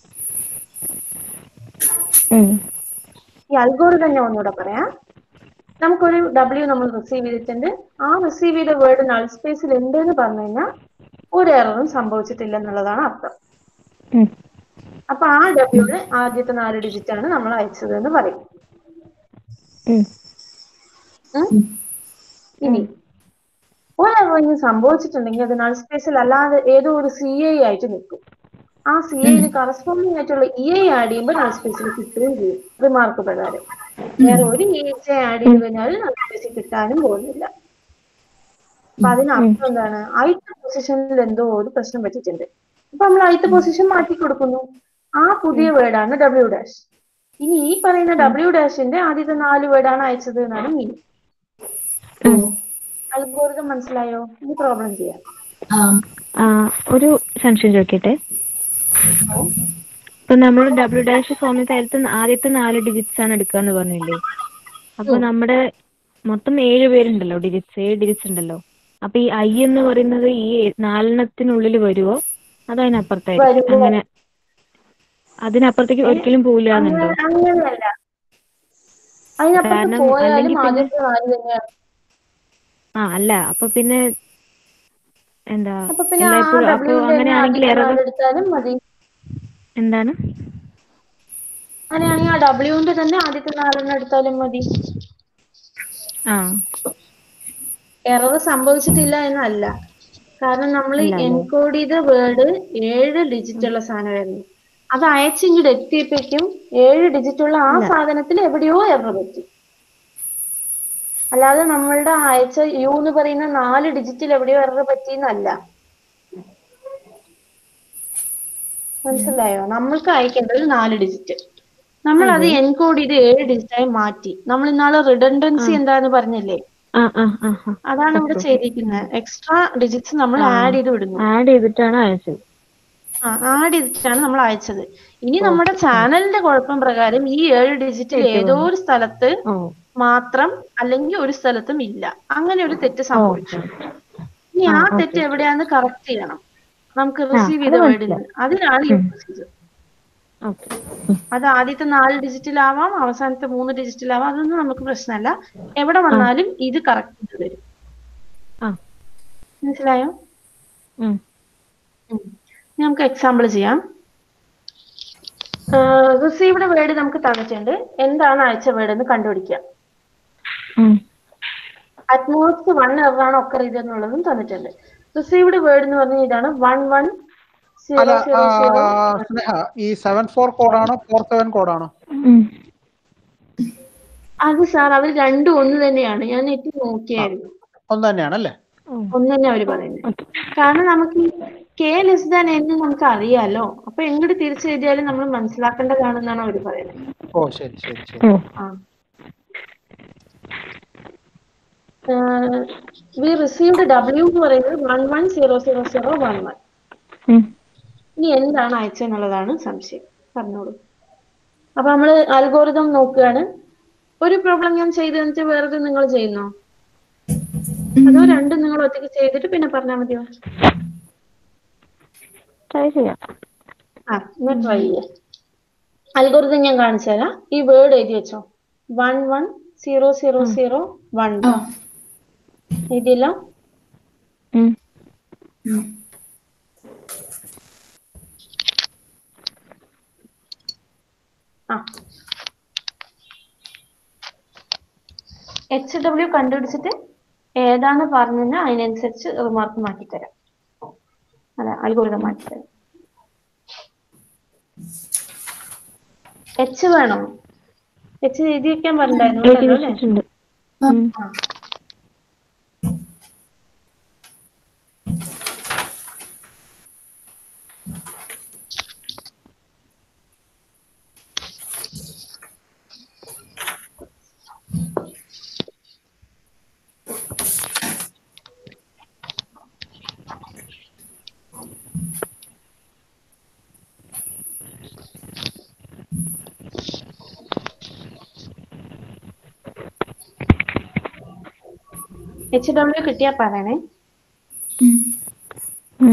ഉം. ഈ അൽഗോറിതം ഞാൻ ഒന്നുകൂടെ പറയാം നമുക്കൊരു ഡബ്ല്യു നമ്മൾ റിസീവ് ചെയ്തിട്ടുണ്ട് ആ റിസീവ് ചെയ്ത വേർഡ് നൾ സ്പേസിൽ ഉണ്ട് എന്ന് പറഞ്ഞു കഴിഞ്ഞാൽ ഒരു എററും സംഭവിച്ചിട്ടില്ല എന്നുള്ളതാണ് അർത്ഥം ഉം. അപ്പൊ ആ ഡബ്ല്യൂന് ആദ്യത്തെ നാല് ഡിജിറ്റ് ആണ് നമ്മൾ അയച്ചത് എന്ന് പറയും ഉം. ഉം? ഇനി ഒരു എററിങ് സംഭവിച്ചിട്ടുണ്ടെങ്കിൽ അത് നൾ സ്പേസിൽ അല്ലാതെ ഏതോ ഒരു സി ഐ ആയിട്ട് നിൽക്കും ആ സി ഐന് കറസ്പോണ്ടിങ് ആയിട്ടുള്ള ഇ ഐ ആഡ് ചെയ്യുമ്പോൾ നൾ സ്പേസിൽ കിട്ടുകയും ചെയ്യും റിമാർക്ക് പ്രകാരം വേറെ ഒരു ഇ ഐ ആഡ് ചെയ്ത് കഴിഞ്ഞാൽ നൾ സ്പേസിൽ കിട്ടാനും പോകുന്നില്ല അപ്പൊ അതിനർത്ഥം എന്താണ് ഐത്ത് പൊസിഷനിൽ എന്തോ ഒരു പ്രശ്നം പറ്റിയിട്ടുണ്ട് അപ്പൊ നമ്മൾ ഐത്ത് പൊസിഷൻ മാറ്റി കൊടുക്കുന്നു ആ പുതിയ വേർഡാണ് ഡബ്ല്യു ഡാഷ് ഇനി ഈ പറയുന്ന ഡബ്ല്യു ഡാഷിന്റെ ആദ്യത്തെ നാല് വേർഡാണ് അയച്ചത് എന്നാണ് മീൻ അൽഗോരിതം മനസ്സിലായോ ഇനി പ്രോബ്ലം ചെയ്യാം ആ, ഒരു സംശയം ചോദിക്കട്ടെ ഇപ്പൊ നമ്മൾ ഡബ്ല്യു ഡാഷ് ഫോമിൽ തരത്ത് ആദ്യത്തെ നാല് ഡിജിറ്റ്സ് ആണ് എടുക്കാന്ന് പറഞ്ഞില്ലേ അപ്പൊ നമ്മുടെ മൊത്തം ഏഴ് പേരുണ്ടല്ലോ ഡിജിറ്റ്സ് ഏഴ് ഡിജിറ്റ്സ് ഉണ്ടല്ലോ അപ്പൊ ഈ ഐ എന്ന് പറയുന്നത് ഈ നാലെണ്ണത്തിനുള്ളിൽ വരുവോ അതോ അതിനപ്പുറത്തായിരിക്കും വരുമോ? അങ്ങനെ അതിനപ്പുറത്തേക്ക് ഒരിക്കലും പോവില്ല എന്നുണ്ടോ അങ്ങനെ- അങ്ങനെയല്ല അതിനപ്പുറത്ത് കാരണം പോയാലും അല്ലെങ്കിൽ പിന്നെ- ആദ്യത്തെ നാല് തന്നെയാണ് ആ അല്ല അപ്പൊ പിന്നെ എന്താ അപ്പൊ പിന്നെ ആ എല്ലായ്പ്പോഴും അപ്പൊ ഡബ്ല്യുവിന്റെ തന്നെ അങ്ങനെയാണെങ്കിൽ ആദ്യത്തെ എറർ നാല് എടുത്താലും മതി എന്താണ് അങ്ങനെയാണെങ്കിൽ ആ ഡബ്ല്യുവിന്റെ തന്നെ ആദ്യത്തെ നാലെണ്ണം എടുത്താലും മതി ആ എറർ സംഭവിച്ചിട്ടില്ല എന്നല്ല കാരണം നമ്മൾ അല്ല, അല്ലേ? എൻകോഡ് ചെയ്ത വേർഡ് ഏഴ് ഡിജിറ്റ് ഉള്ള സാധനമായിരുന്നു അത് അയച്ചിങ്ങോട്ട് എത്തിയപ്പോഴേക്കും ഏഴ് ഡിജിറ്റ് ഉള്ള ആ സാധനത്തിൽ എവിടെയോ എറർ പറ്റി അല്ലാതെ നമ്മളുടെ അയച്ച യു എന്ന് പറയുന്ന നാല് ഡിജിറ്റിൽ എവിടെയോ എറർ പറ്റിയെന്നല്ല മനസ്സിലായോ നമ്മൾക്ക് അയക്കേണ്ടത് നാല് ഡിജിറ്റ് നമ്മൾ അത് എൻകോഡ് ചെയ്ത് ഏഴ് ഡിജിറ്റ് ആയി മാറ്റി നമ്മൾ ഇന്നാള് റിഡൻഡൻസി എന്താന്ന് പറഞ്ഞില്ലേ ആ ആ ആ ആ അതാണ് ഇവിടെ ചെയ്തിരിക്കുന്നത് എക്സ്ട്രാ ഡിജിറ്റ്സ് നമ്മൾ ആഡ് ചെയ്ത് വിടുന്നു ആഡ് ചെയ്തിട്ടാണ് അയച്ചത് ആ ആഡ് ചെയ്തിട്ടാണ് നമ്മൾ അയച്ചത് ഇനി നമ്മുടെ ചാനലിന്റെ കുഴപ്പം പ്രകാരം ഈ ഏഴ് ഡിജിറ്റിൽ ഏതോ ഒരു സ്ഥലത്ത് ഓ മാത്രം അല്ലെങ്കിൽ ഒരു സ്ഥലത്തും ഇല്ല അങ്ങനെ ഒരു തെറ്റ് സംഭവിച്ചു ഇനി ആ തെറ്റ് എവിടെയാന്ന് കറക്റ്റ് ചെയ്യണം നമുക്ക് റിസീവ് ചെയ്ത വേർഡിൽ അതിനാണ് ഈ procedure. ഓക്കെ അത് ആദ്യത്തെ നാല് ഡിജിറ്റിലാവാം അവസാനത്തെ മൂന്ന് ഡിജിറ്റിലാവാം അതൊന്നും നമുക്ക് പ്രശ്നമല്ല എവിടെ വന്നാലും ഇത് കറക്റ്റ് ചെയ്ത് തരും ആ മനസ്സിലായോ ഉം. ഉം. ഇനി നമുക്ക് എക്സാമ്പിൾ ചെയ്യാം റിസീവ്ഡ് വേർഡ് നമുക്ക് തന്നിട്ടുണ്ട് എന്താണ് അയച്ച വേർഡ് എന്ന് കണ്ടുപിടിക്കുക ഉം. അറ്റ്മോസ്റ്റ് വൺ എററാണ് ഒക്കെ ഇതെന്നുള്ളതും തന്നിട്ടുണ്ട് റിസീവ്ഡ് വേർഡ് എന്ന് പറഞ്ഞാൽ ഇതാണ് വൺ വൺ സീറോ അല്ല സീറോ സീറോ ആ, സ്നേഹ ഈ സെവൻ ഫോർ കോഡാണോ ഫോർ സെവൻ കോഡാണോ ഉം. അത് സാർ അവർ രണ്ടും ഒന്ന് തന്നെയാണ് ഞാൻ നെറ്റ് നോക്കിയായിരുന്നു ഒന്ന് തന്നെയാണല്ലേ ഒന്ന് തന്നെ അവര് പറയുന്നത് കാരണം നമുക്ക് കെ ലെസ് ദാൻ എന്ന് നമുക്ക് അറിയാലോ അപ്പൊ എങ്ങോട്ട് തിരിച്ചെഴുതിയാലും നമ്മൾ മനസ്സിലാക്കേണ്ടതാണെന്നാണ് അവര് പറയുന്നത് ഓ ശരി ശരി ശരി ഓ ആ വി റിസീവ്ഡ് ഡബ്ല്യു എന്ന് പറയുന്നത് one one zero zero zero one one ഉം. ഇനി എന്താണ് അയച്ചെന്നുള്ളതാണ് സംശയം പറഞ്ഞോളൂ അപ്പൊ നമ്മള് അൽഗോരിതം നോക്കുകയാണ് ഒരു പ്രോബ്ലം ഞാൻ ചെയ്ത് എന്നിട്ട് വേറത് നിങ്ങൾ ചെയ്യുന്നോ അതോ രണ്ടും നിങ്ങൾ ഒറ്റയ്ക്ക് ചെയ്തിട്ട് പിന്നെ പറഞ്ഞാൽ മതിയോ ട്രൈ ചെയ്യാം ആ ഒന്ന് ട്രൈ ചെയ്യാം അൽഗോരിതം ഞാൻ കാണിച്ചു തരാം ഈ വേർഡ് എഴുതി വെച്ചോ one one zero zero zero one ആ എഴുതിയല്ല ഉം. ഉം. ആ എച്ച് ഡബ്ല്യു കണ്ടുപിടിച്ചിട്ട് ഏതാണ് പറഞ്ഞത് അതിനനുസരിച്ച് റിമാർക്ക് മാറ്റിത്തരാം അല്ല അൽഗോരിതം മാറ്റിത്തരാം എച്ച് വേണോ എച്ച് എഴുതി വെക്കാൻ പറഞ്ഞിട്ടുണ്ടായിരുന്നു എഴുതി ഉണ്ടല്ലോ അല്ലേ വെച്ചിട്ടുണ്ട് ആ. ഉം. ആ. എച്ച് ഡബ്ല്യു കിട്ടിയാ പറയണേ ഉം. ഉം.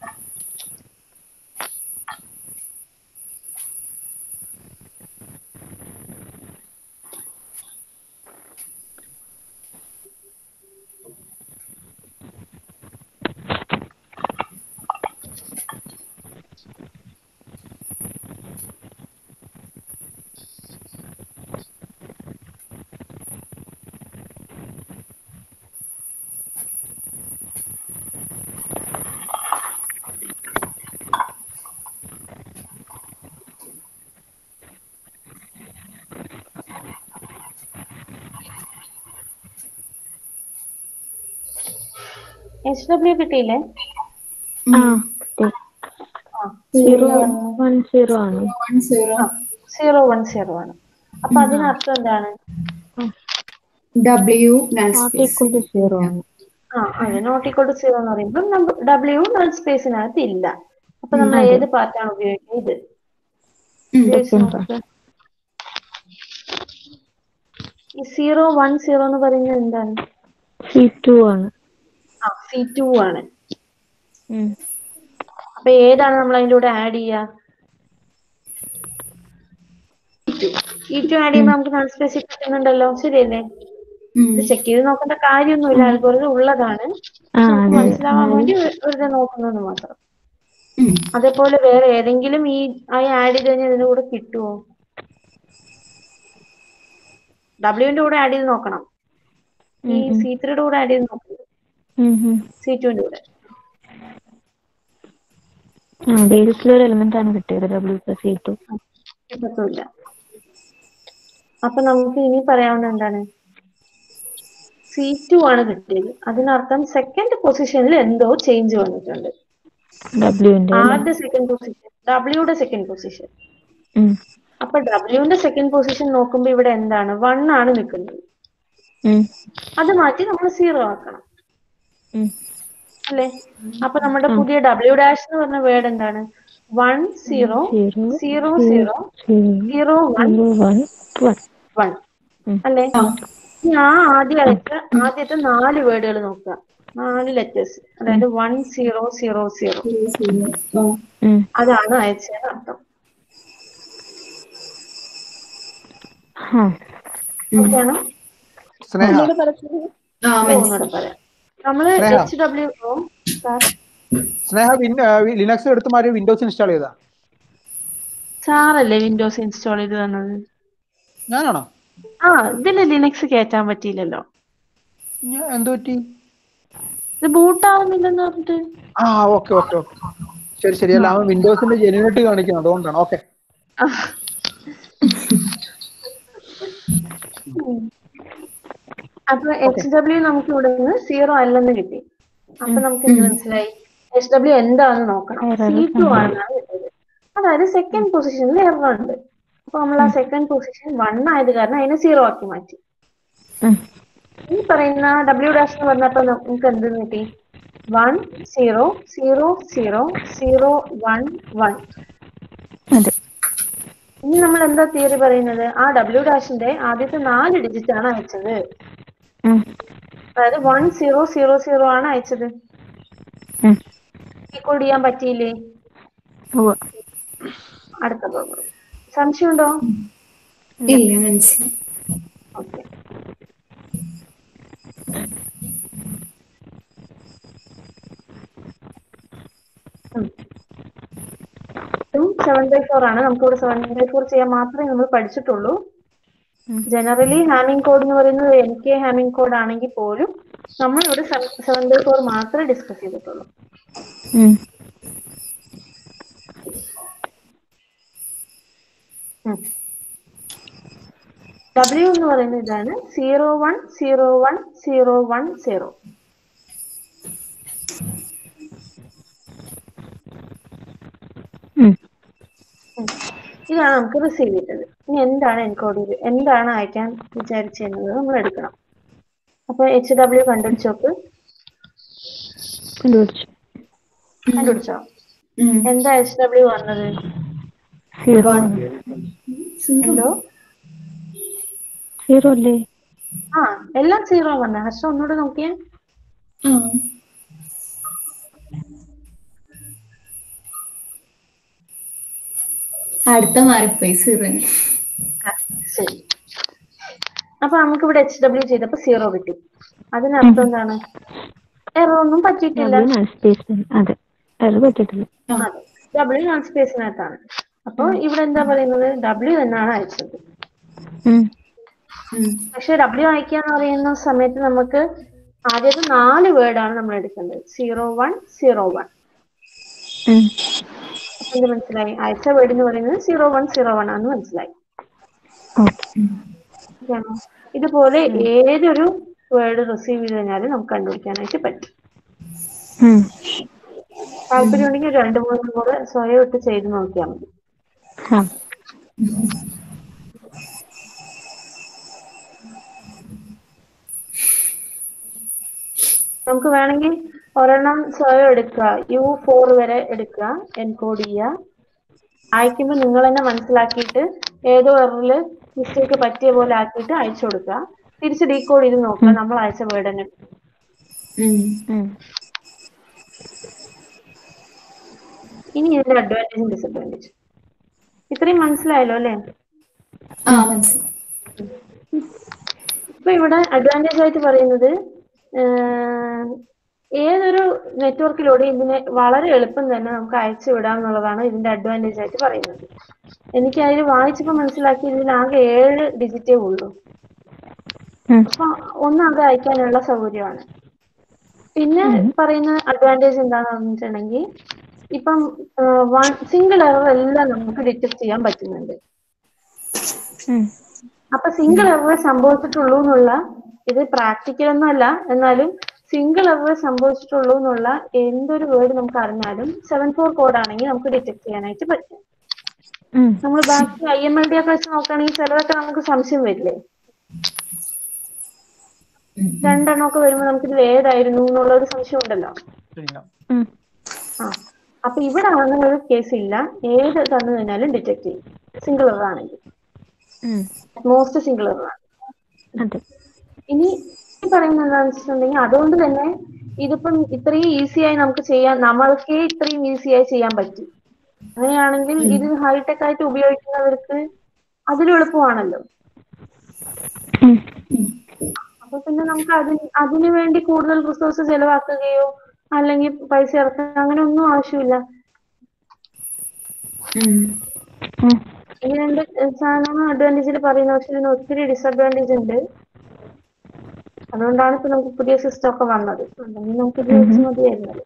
എച്ച് ഡബ്ല്യു കിട്ടിയില്ലേ ആ സീറോ വൺ സീറോ ആണ് one zero zero one zero ആണ് അപ്പൊ അതിനർത്ഥം എന്താണ് W null not space equal to zero ആണ് ആ അതെ നോട്ട് ഈക്വൽ ടു സീറോ എന്ന് പറയുമ്പോൾ ഡബ്ല്യു നൾ സ്പേസിനകത്ത് ഇല്ല അപ്പൊ നമ്മൾ ഏത് പാർട്ടാണ് ഉപയോഗിക്കുന്നത് ഇത് ഉപയോഗിച്ച് നോക്ക്. ഈ സീറോ വൺ സീറോ എന്ന് പറയുന്നത് എന്താണ് സി ടു ആണ് ആ സി ടു ആണ് ഉം. അപ്പൊ ഏതാണ് നമ്മൾ അതിന്റെ കൂടെ ആഡ് ചെയ്യുക ഈ ടു ആഡ് ചെയ്യുമ്പോൾ നമുക്ക് നൾ സ്പേസ് കിട്ടുന്നുണ്ടല്ലോ ശരിയല്ലേ ഇത് ചെക്ക് ചെയ്ത് നോക്കേണ്ട കാര്യമൊന്നുമില്ല അതുപോലെ ഉള്ളതാണ് ആ നമുക്ക് അതെ മനസ്സിലാവാൻ വേണ്ടി വെ- വെറുതെ നോക്കുന്നത് മാത്രം അതേപോലെ വേറെ ഏതെങ്കിലും ഈ ആയി ആഡ് ചെയ്ത് കഴിഞ്ഞാൽ ഇതിന്റെ കൂടെ കിട്ടുമോ ഡബ്ല്യുവിന്റെ കൂടെ ആഡ് ചെയ്ത് നോക്കണം ഈ സി ത്രീയുടെ കൂടെ ആഡ് ചെയ്ത് നോക്കണം ഉം, ഉം. സി ടുവിന്റെ കൂടെ ആ ബേസിലൊരു എലിമെന്റ് ആണ് കിട്ടിയത് ഡബ്ല്യു പ്ലസ് സി ടു കിട്ടത്തുമില്ല അപ്പൊ നമുക്ക് ഇനി പറയാവുന്ന എന്താണ് സി ടു ആണ് കിട്ടിയത് അതിനർത്ഥം സെക്കൻഡ് പൊസിഷനിൽ എന്തോ ചേഞ്ച് വന്നിട്ടുണ്ട് ഡബ്ല്യുവിന്റെ ആദ്യ സെക്കൻഡ് പൊസിഷൻ ഡബ്ല്യൂടെ സെക്കൻഡ് പൊസിഷൻ അപ്പൊ ഡബ്ല്യുവിന്റെ സെക്കൻഡ് പൊസിഷൻ നോക്കുമ്പോ ഇവിടെ എന്താണ് വൺ ആണ് നിൽക്കുന്നത് അത് മാറ്റി നമ്മൾ സീറോ ആക്കണം അല്ലേ അപ്പൊ നമ്മുടെ പുതിയ ഡബ്ല്യു ഡാഷ് എന്ന് പറഞ്ഞ വേർഡ് എന്താണ് one zero zero zero zero one zero one one one അല്ലേ ഇനി ആ ആദ്യം അയച്ച ആദ്യത്തെ നാല് വേർഡുകൾ നോക്കുക നാല് ലെറ്റേഴ്സ് അതായത് വൺ സീറോ സീറോ സീറോ അതാണ് അയച്ചതിന് അർത്ഥം ഓക്കെയാണോ സ്നേഹ ഒന്നുകൂടെ പറയാം. ആ ഓ, മനസ്സിലായി ഒന്നുകൂടെ പറയാം നമ്മള് സ്നേഹ. എച്ച് ഡബ്ല്യു ഓ സാർ സ്നേഹ ലിനക്സ് എടുത്ത് മാറി വിൻഡോസ് ഇൻസ്റ്റാൾ ചെയ്താ സാറല്ലേ വിൻഡോസ് ഇൻസ്റ്റാൾ ചെയ്ത് തന്നത് ഞാനാണോ ആ ഇതില് ലിനക്സ് കയറ്റാൻ പറ്റിയില്ലല്ലോ ഞാൻ എന്ത് പറ്റി ഇത് ബൂട്ട് ആവുന്നില്ലെന്ന് പറഞ്ഞിട്ട് ആ ഓക്കെ ഓക്കെ ഓക്കെ ശരി ശരി അല്ല അവൻ വിൻഡോസിന്റെ ജെനുവിനിറ്റി കാണിക്കുന്നു അതുകൊണ്ടാണ് ഓക്കെ അപ്പൊ എച്ച് ഡബ്ല്യു നമുക്ക് ഇവിടെ നിന്ന് സീറോ അല്ലെന്ന് കിട്ടി അപ്പൊ നമുക്ക് എന്ത് മനസ്സിലായി എച്ച് ഡബ്ല്യു എന്താണെന്ന് നോക്കണം സി ടു ആണെന്നാണ് കിട്ടിയത് അതായത് സെക്കൻഡ് പൊസിഷനിൽ എറർ ഉണ്ട് അപ്പൊ നമ്മൾ ആ സെക്കൻഡ് പൊസിഷൻ വൺ ആയത് കാരണം അതിനെ സീറോ ആക്കി മാറ്റി ഈ പറയുന്ന ഡബ്ല്യു ഡാഷ് എന്ന് പറഞ്ഞപ്പോ നമുക്ക് എന്ത് കിട്ടി one zero zero zero zero one one അതെ ഇനി നമ്മൾ എന്താ തിയറി പറയുന്നത് ആ ഡബ്ല്യു ഡാഷിന്റെ ആദ്യത്തെ നാല് ഡിജിറ്റ് ആണ് അയച്ചത് ഉം. അതായത് വൺ സീറോ സീറോ സീറോ ആണ് അയച്ചത് ഉം. റെക്കോർഡ് ചെയ്യാൻ പറ്റിയില്ലേ ഉവ്വ്. അടുത്ത പ്രോഗ്രാം സംശയമുണ്ടോ ഇല്ല മനസ്സിലായി ഓക്കെ സെവൻ ബൈ ഫോർ ആണ് നമുക്കിവിടെ സെവൻ ബൈ ഫോർ ചെയ്യാൻ മാത്രമേ നമ്മൾ പഠിച്ചിട്ടുള്ളൂ ജനറലി ഹാമിംഗ് കോഡ് എന്ന് പറയുന്നത് എൻ കെ ഹാമിംഗ് കോഡ് ആണെങ്കിൽ പോലും നമ്മൾ ഇവിടെ സെവൻ ബൈ ഫോർ മാത്രമേ ഡിസ്കസ് ചെയ്തിട്ടുള്ളൂ ഉം. ഡബ്ല്യു എന്ന് പറയുന്നത് ഇതാണ് zero one zero one zero one zero ഉം. ഇതാണ് നമുക്ക് റിസീവ് ചെയ്തത് ഇനി എന്താണ് എൻകോഡ് ചെയ്ത് എന്താണ് അയക്കാൻ വിചാരിച്ചിരുന്നത് നമ്മൾ എടുക്കണം അപ്പൊ എച്ച് ഡബ്ല്യു കണ്ടുപിടിച്ച് നോക്ക് കണ്ടുപിടിച്ചു കണ്ടുപിടിച്ചോ എന്താ എച്ച് ഡബ്ല്യു വന്നത് സീറോ എന്തോ സീറോ അല്ലേ ആ എല്ലാം സീറോ വന്ന ഹർഷം ഒന്നുകൂടെ നോക്കിയേ ആ അടുത്ത മാറിപ്പോയി സീറോന് ആ, ശരി അപ്പൊ നമുക്ക് ഇവിടെ എച്ച് ഡബ്ല്യു ചെയ്തപ്പോ സീറോ കിട്ടി അതിനർത്ഥം എന്താണ് എറർ ഒന്നും പറ്റിയിട്ടില്ല ഡബ്ല്യു നൾ സ്പേസ് അതെ അത് പറ്റിയിട്ടില്ല അതെ ഡബ്ല്യു നോൺ സ്പേസിനകത്താണ് അപ്പൊ ഇവിടെ എന്താ പറയുന്നത് ഡബ്ല്യു എന്നാണ് അയച്ചത് ഉം. പക്ഷെ ഡബ്ല്യു അയക്കുക എന്ന് പറയുന്ന സമയത്ത് നമുക്ക് ആദ്യത്തെ നാല് വേർഡാണ് നമ്മൾ എടുക്കേണ്ടത് സീറോ വൺ സീറോ വൺ ഉം. എന്ത് മനസ്സിലായി അയച്ച വേർഡ് എന്ന് പറയുന്നത് സീറോ വൺ സീറോ വൺ ആണെന്ന് മനസ്സിലായി ഓക്കെ Okay ആണോ? ഇതുപോലെ ഏതൊരു വേർഡ് റിസീവ് ചെയ്ത് കഴിഞ്ഞാലും നമുക്ക് കണ്ടുപിടിക്കാനായിട്ട് പറ്റും ഉം. താല്പര്യം ഉണ്ടെങ്കിൽ രണ്ട് മൂന്നും കൂടെ സ്വയം ഇട്ട് ചെയ്ത് നോക്കിയാൽ മതി ആ നമുക്ക് വേണമെങ്കിൽ ഒരെണ്ണം സ്വയം എടുക്കുക യു ഫോർ വരെ എടുക്കുക എൻകോഡ് ചെയ്യുക അയക്കുമ്പോൾ നിങ്ങൾ തന്നെ മനസ്സിലാക്കിയിട്ട് ഏതോ എററിൽ മിസ്റ്റേക്ക് പറ്റിയ പോലെ ആക്കിയിട്ട് അയച്ചു കൊടുക്കുക തിരിച്ച് ഡീകോഡ് ചെയ്ത് നോക്കുക നമ്മൾ അയച്ച വേർഡ് തന്നെ ഉം. ഇനി ഇതിന്റെ അഡ്വാൻറ്റേജും ഡിസഡ്വാൻറ്റേജ് ഇത്രയും മനസ്സിലായല്ലോ അല്ലേ ആ മനസ്സിലായി ഇപ്പൊ ഇവിടെ അഡ്വാൻറ്റേജ് ആയിട്ട് പറയുന്നത് ആഹ് ഏതൊരു നെറ്റ്വർക്കിലൂടെ ഇതിനെ വളരെ എളുപ്പം തന്നെ നമുക്ക് അയച്ചു വിടാം എന്നുള്ളതാണ് ഇതിന്റെ അഡ്വാൻറ്റേജ് ആയിട്ട് പറയുന്നത് എനിക്ക് അതിൽ വായിച്ചപ്പോൾ മനസ്സിലാക്കി ഇതിൽ ആകെ ഏഴ് ഡിജിറ്റേ ഉള്ളൂ ഉം. അപ്പൊ ഒന്ന് അത് അയക്കാനുള്ള സൗകര്യമാണ് പിന്നെ പറയുന്ന അഡ്വാൻറ്റേജ് എന്താണെന്ന് പറഞ്ഞിട്ടുണ്ടെങ്കിൽ ഇപ്പം വൺ സിംഗിൾ എറർ എല്ലാം നമുക്ക് ഡിറ്റക്ട് ചെയ്യാൻ പറ്റുന്നുണ്ട് ഉം. അപ്പൊ സിംഗിൾ എറർ സംഭവിച്ചിട്ടുള്ളൂ എന്നുള്ള ഇത് പ്രാക്ടിക്കൽ ഒന്നും അല്ല എന്നാലും സിംഗിൾ എറർ സംഭവിച്ചിട്ടുള്ളൂ എന്നുള്ള എന്തൊരു വേർഡ് നമുക്ക് അറിഞ്ഞാലും സെവൻ ഫോർ കോഡ് ആണെങ്കിൽ നമുക്ക് ഡിറ്റക്ട് ചെയ്യാനായിട്ട് പറ്റും ഉം. നമ്മൾ ബാക്കി ഐ എം എൽ ഡി ഒക്കെ വെച്ച് നോക്കുകയാണെങ്കിൽ ചിലതൊക്കെ നമുക്ക് സംശയം വരില്ലേ രണ്ടെണ്ണം ഒക്കെ വരുമ്പോൾ നമുക്ക് ഇതിൽ ഏതായിരുന്നു എന്നുള്ള ഒരു സംശയം ഉണ്ടല്ലോ ചെയ്യാം ഉം. ആ അപ്പൊ ഇവിടെ അങ്ങനെ ഒരു കേസ് ഇല്ല ഏത് തന്നു കഴിഞ്ഞാലും ഡിറ്റക്ട് ചെയ്യും സിംഗിൾ എറർ ആണെങ്കിൽ ഉം. മോസ്റ്റ് സിംഗിൾ എറർ ആണ് അതെ ഇനി ഈ പറയുന്നത് എന്താണെന്ന് വെച്ചിട്ടുണ്ടെങ്കിൽ അതുകൊണ്ട് തന്നെ ഇതിപ്പം ഇത്രയും ഈസി ആയി നമുക്ക് ചെയ്യാൻ നമ്മൾക്കേ ഇത്രയും ഈസി ആയി ചെയ്യാൻ പറ്റി അങ്ങനെയാണെങ്കിൽ ഇത് ഹൈടെക് ആയിട്ട് ഉപയോഗിക്കുന്നവർക്ക് അതിലും എളുപ്പമാണല്ലോ ഉം. അപ്പൊ പിന്നെ നമുക്ക് അതിന് അതിനു വേണ്ടി കൂടുതൽ റിസോഴ്സ് ചെലവാക്കുകയോ അല്ലെങ്കിൽ പൈസ ഇറക്കുക അങ്ങനെ ഒന്നും ആവശ്യമില്ല ഉം. ഉം. ഈ രണ്ട് സാധനമാണ് അഡ്വാൻറ്റേജിൽ പറയുന്നത് പക്ഷെ ഇതിന് ഒത്തിരി ഡിസഡ്വാൻറ്റേജ് ഉണ്ട് അതുകൊണ്ടാണ് ഇപ്പൊ നമുക്ക് പുതിയ സിസ്റ്റം ഒക്കെ വന്നത് അല്ലെങ്കിൽ നമുക്ക് ഇത് വെച്ച് മതിയായിരുന്നത്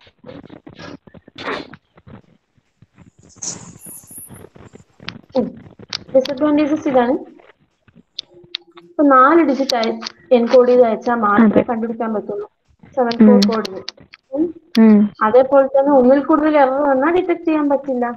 ഡിസഡ്വാൻറ്റേജസ് ഇതാണ് ഇപ്പൊ നാല് ഡിജിറ്റ് അയ എൻകോഡ് ചെയ്ത് അയച്ചാൽ മാത്രമേ കണ്ടുപിടിക്കാൻ പറ്റുള്ളൂ സെവൻ ഫോർ കോഡിന് ഉം. അതേപോലെ തന്നെ ഒന്നിൽ കൂടുതൽ എറർ വന്നാൽ ഡിറ്റക്ട് ചെയ്യാൻ പറ്റില്ല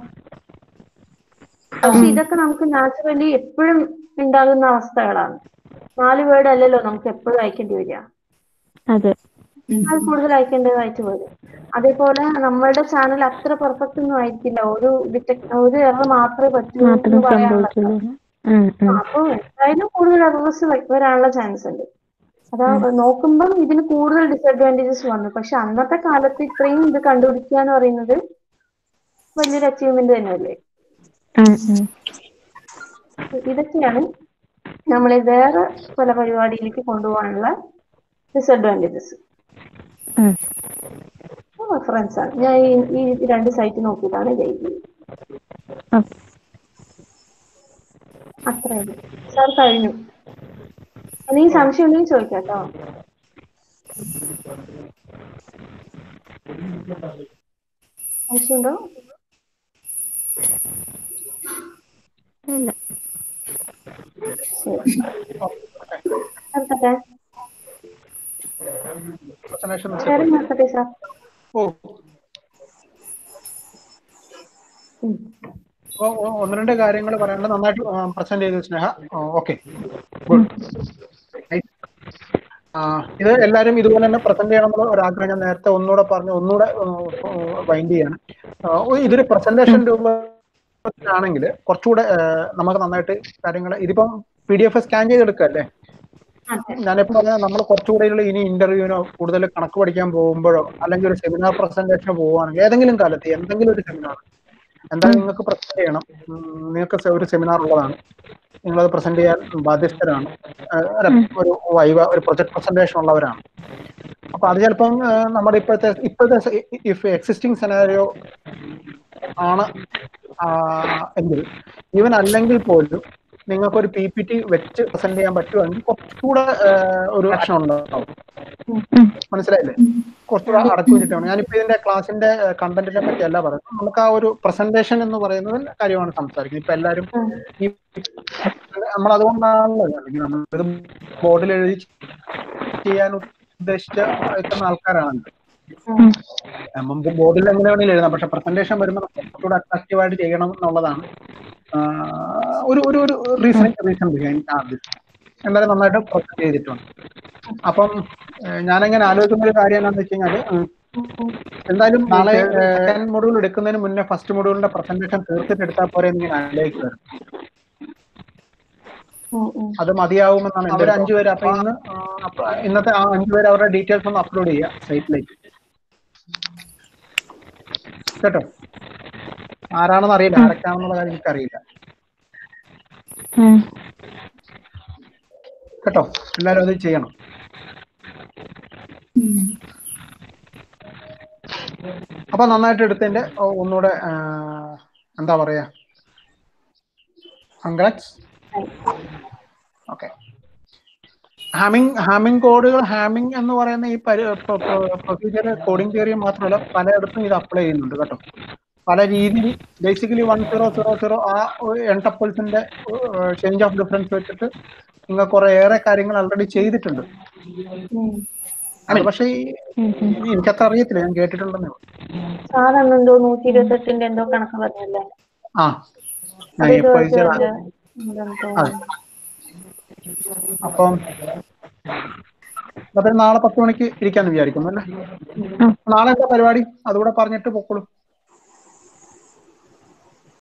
പക്ഷെ ഇതൊക്കെ നമുക്ക് നാച്ചുറലി എപ്പോഴും ഉണ്ടാകുന്ന അവസ്ഥകളാണ് നാല് വേർഡ് അല്ലല്ലോ നമുക്ക് എപ്പോഴും അയക്കേണ്ടി വരിക അതെ അത് കൂടുതൽ അയക്കേണ്ടതായിട്ട് വരും അതേപോലെ നമ്മളുടെ ചാനൽ അത്ര പെർഫെക്റ്റ് ഒന്നും ആയിരിക്കില്ല ഒരു ഡിറ്റക്ട് ഒരു എറർ മാത്രമേ പറ്റൂ മാത്രം എന്ന് പറയാൻ സംഭവിച്ചുള്ളൂ ഉം. ഉം. അപ്പൊ എന്തായാലും കൂടുതൽ എറേഴ്സ് വരാനുള്ള ചാൻസ് ഉണ്ട് അതാ നോക്കുമ്പം ഇതിന് കൂടുതൽ ഡിസഡ്വാൻറ്റേജസ് വന്നു പക്ഷെ അന്നത്തെ കാലത്ത് ഇത്രയും ഇത് കണ്ടുപിടിക്കുക എന്ന് പറയുന്നത് വലിയൊരു അച്ചീവ്മെന്റ് തന്നെയല്ലേ ഉം. ഉം. ഇതൊക്കെയാണ് നമ്മളെ വേറെ പല പരിപാടിയിലേക്ക് കൊണ്ടുപോകാനുള്ള ഡിസഡ്വാൻറ്റേജസ് ഉം. റെഫറൻസ് ആണ് ഞാൻ ഈ ഈ രണ്ട് സൈറ്റ് നോക്കിയിട്ടാണ് ഇത് എഴുതിയത് ഉം. അത്രേ ഉള്ളൂ സാർ കഴിഞ്ഞു എന്തെങ്കിലും സംശയം ഉണ്ടെങ്കിൽ ചോദിക്കാം കേട്ടോ സംശയമുണ്ടോ ഇല്ല ശരി നിർത്തട്ടെ പ്രസന്റേഷൻ ഷെയറിംഗ് നിർത്തട്ടെ സാർ ഓ ഉം. ഓ, ഓ, ഒന്ന് രണ്ട് കാര്യങ്ങൾ പറയാനുണ്ട് നന്നായിട്ട് പ്രസന്റ് ചെയ്തു സ്നേഹ ഓക്കെ ഗുഡ് ഇത് എല്ലാവരും ഇതുപോലെ തന്നെ പ്രസന്റ് ചെയ്യണം എന്നുള്ള ഒരു ആഗ്രഹം ഞാൻ നേരത്തെ ഒന്നുകൂടെ പറഞ്ഞു ഒന്നുകൂടെ വൈൻഡ് ചെയ്യാണ് ആ, ഒരു- ഇതൊരു പ്രസന്റേഷൻ രൂപത്തിലാണെങ്കിൽ കുറച്ചുകൂടെ ആ, നമുക്ക് നന്നായിട്ട് കാര്യങ്ങൾ ഇതിപ്പം പി ഡി എഫ് സ്കാൻ ചെയ്തെടുക്കല്ലേ അതെ ഞാനിപ്പോ പറഞ്ഞ നമ്മൾ കുറച്ചുകൂടെ ഉള്ള ഇനി ഇന്റർവ്യൂവിനോ കൂടുതൽ കണക്ക് പഠിക്കാൻ പോകുമ്പോഴോ അല്ലെങ്കിൽ ഒരു സെമിനാർ പ്രസന്റേഷനോ പോവുകയാണെങ്കിൽ ഏതെങ്കിലും കാലത്ത് എന്തെങ്കിലും ഒരു സെമിനാർ എന്തായാലും നിങ്ങൾക്ക് പ്രസന്റ് ചെയ്യണം ഉം, നിങ്ങൾക്ക് സെ- ഒരു സെമിനാർ ഉള്ളതാണ് നിങ്ങളത് പ്രസന്റ് ചെയ്യാൻ ബാധ്യസ്ഥരാണ് ഏഹ് അല്ല, ഒരു വൈവ ഒരു പ്രൊജക്ട് പ്രസന്റേഷൻ ഉള്ളവരാണ് അപ്പൊ അത് ചിലപ്പം ഏഹ് നമ്മുടെ ഇപ്പോഴത്തെ ഇപ്പോഴത്തെ ഇഫ് എക്സിസ്റ്റിംഗ് സെനാരിയോ ആണ് ആ, എങ്കിൽ ഈവൻ അല്ലെങ്കിൽ പോലും നിങ്ങൾക്ക് ഒരു പി പി ടി വെച്ച് പ്രസന്റ് ചെയ്യാൻ പറ്റുമെങ്കിൽ കുറച്ചുകൂടെ ഏഹ്, ഒരു ആക്ഷൻ ഉണ്ടാവും മനസ്സിലായില്ലേ കുറച്ചുകൂടെ അടച്ചു വെച്ചിട്ടാണ് ഞാനിപ്പോ ഇതിന്റെ ക്ലാസിന്റെ കണ്ടന്റിനെ പറ്റി അല്ല പറയുന്നത് നമുക്ക് ആ ഒരു പ്രസന്റേഷൻ എന്ന് പറയുന്നത് കാര്യമാണ് സംസാരിക്കുന്നത് ഇപ്പൊ എല്ലാവരും ഈ നമ്മൾ അതുകൊണ്ടാണല്ലോ അല്ലെങ്കിൽ നമ്മളിത് ബോർഡിൽ എഴുതി ചെയ്യാൻ ഉദ്ദേശിച്ച എത്തുന്ന ആൾക്കാരാണല്ലോ നമുക്ക് ബോർഡിൽ എങ്ങനെ വേണമെങ്കിലും എഴുതാം പക്ഷെ പ്രസന്റേഷൻ വരുമ്പോൾ കുറച്ചുകൂടെ അട്രാക്റ്റീവ് ആയിട്ട് ചെയ്യണം എന്നുള്ളതാണ് ആഹ് ഒരു ഒരു ഒരു റീസൺ റീസൺ ആദ്യം എന്തായാലും നന്നായിട്ട് പ്രൊജക്ട് ചെയ്തിട്ടുണ്ട് അപ്പം ഏഹ്, ഞാനെങ്ങനെ ആലോചിക്കുന്ന ഒരു കാര്യം എന്താണെന്ന് വെച്ച് കഴിഞ്ഞാല് ഉം, എന്തായാലും നാളെ സെക്കൻഡ് മൊഡ്യൂൾ എടുക്കുന്നതിന് മുന്നേ ഫസ്റ്റ് മൊഡ്യൂളിന്റെ പ്രസന്റേഷൻ തീർത്തിട്ട് എടുത്താൽ പോരെ എന്ന് ഞാൻ ആലോചിക്കുമായിരുന്നു ഉം, ഉം. അത് അത് മതിയാവുമെന്നാണ് അവർ അഞ്ചു പേര് അപ്പൊ ഇന്ന് ആ, അപ്പൊ ഇന്നത്തെ ആ അഞ്ചു പേര് അവരുടെ ഡീറ്റെയിൽസ് ഒന്ന് അപ്ലോഡ് ചെയ്യുക സൈറ്റിലേക്ക് കേട്ടോ ആരാണെന്ന് അറിയില്ല ആരൊക്കെയാണെന്നുള്ള കാര്യം എനിക്കറിയില്ല കേട്ടോ എല്ലാവരും അത് ചെയ്യണം അപ്പൊ നന്നായിട്ട് എടുത്തതിന്റെ ഓ, ഒന്നുകൂടെ ആ, എന്താ പറയാ കൺഗ്രാറ്റ്സ് ഓക്കെ ഹാമിംഗ് ഹാമിംഗ് കോഡുകൾ ഹാമിംഗ് എന്ന് പറയുന്ന ഈ പ്രൊസീജിയർ കോഡിംഗ് തിയറി മാത്രമല്ല പലയിടത്തും ഇത് അപ്ലൈ ചെയ്യുന്നുണ്ട് കേട്ടോ പല രീതിയിൽ basically one zero zero zero ആ എൻടപ്പിൾസിന്റെ ചേഞ്ച് ഓഫ് ഡിഫറൻസ് വെച്ചിട്ട് നിങ്ങൾ കുറെ ഏറെ കാര്യങ്ങൾ ഓൾറെഡി ചെയ്തിട്ടുണ്ട് ഉം. ആണ് പക്ഷേ ഈ എനിക്കത്ര അറിയത്തില്ല ഞാൻ കേട്ടിട്ടുണ്ടെന്നേ ഉള്ളൂ. സാർ അന്നെന്തോ നൂറ്റി ഇരുപത്തെട്ടിന്റെ എന്തോ കണക്ക് പറഞ്ഞല്ലേ ആ ഞാൻ അത് എപ്പോ ഇതുവരെ അയച്ചതാ. ഉണ്ടെന്ന് അതെ തോന്നുന്നു. അപ്പം അപ്പൊ നാളെ പത്ത് മണിക്ക് ഇരിക്കാന്ന് വിചാരിക്കുന്നു അല്ലേ നാളെ എന്താ പരിപാടി അതുകൂടെ പറഞ്ഞിട്ട് പൊക്കോളൂ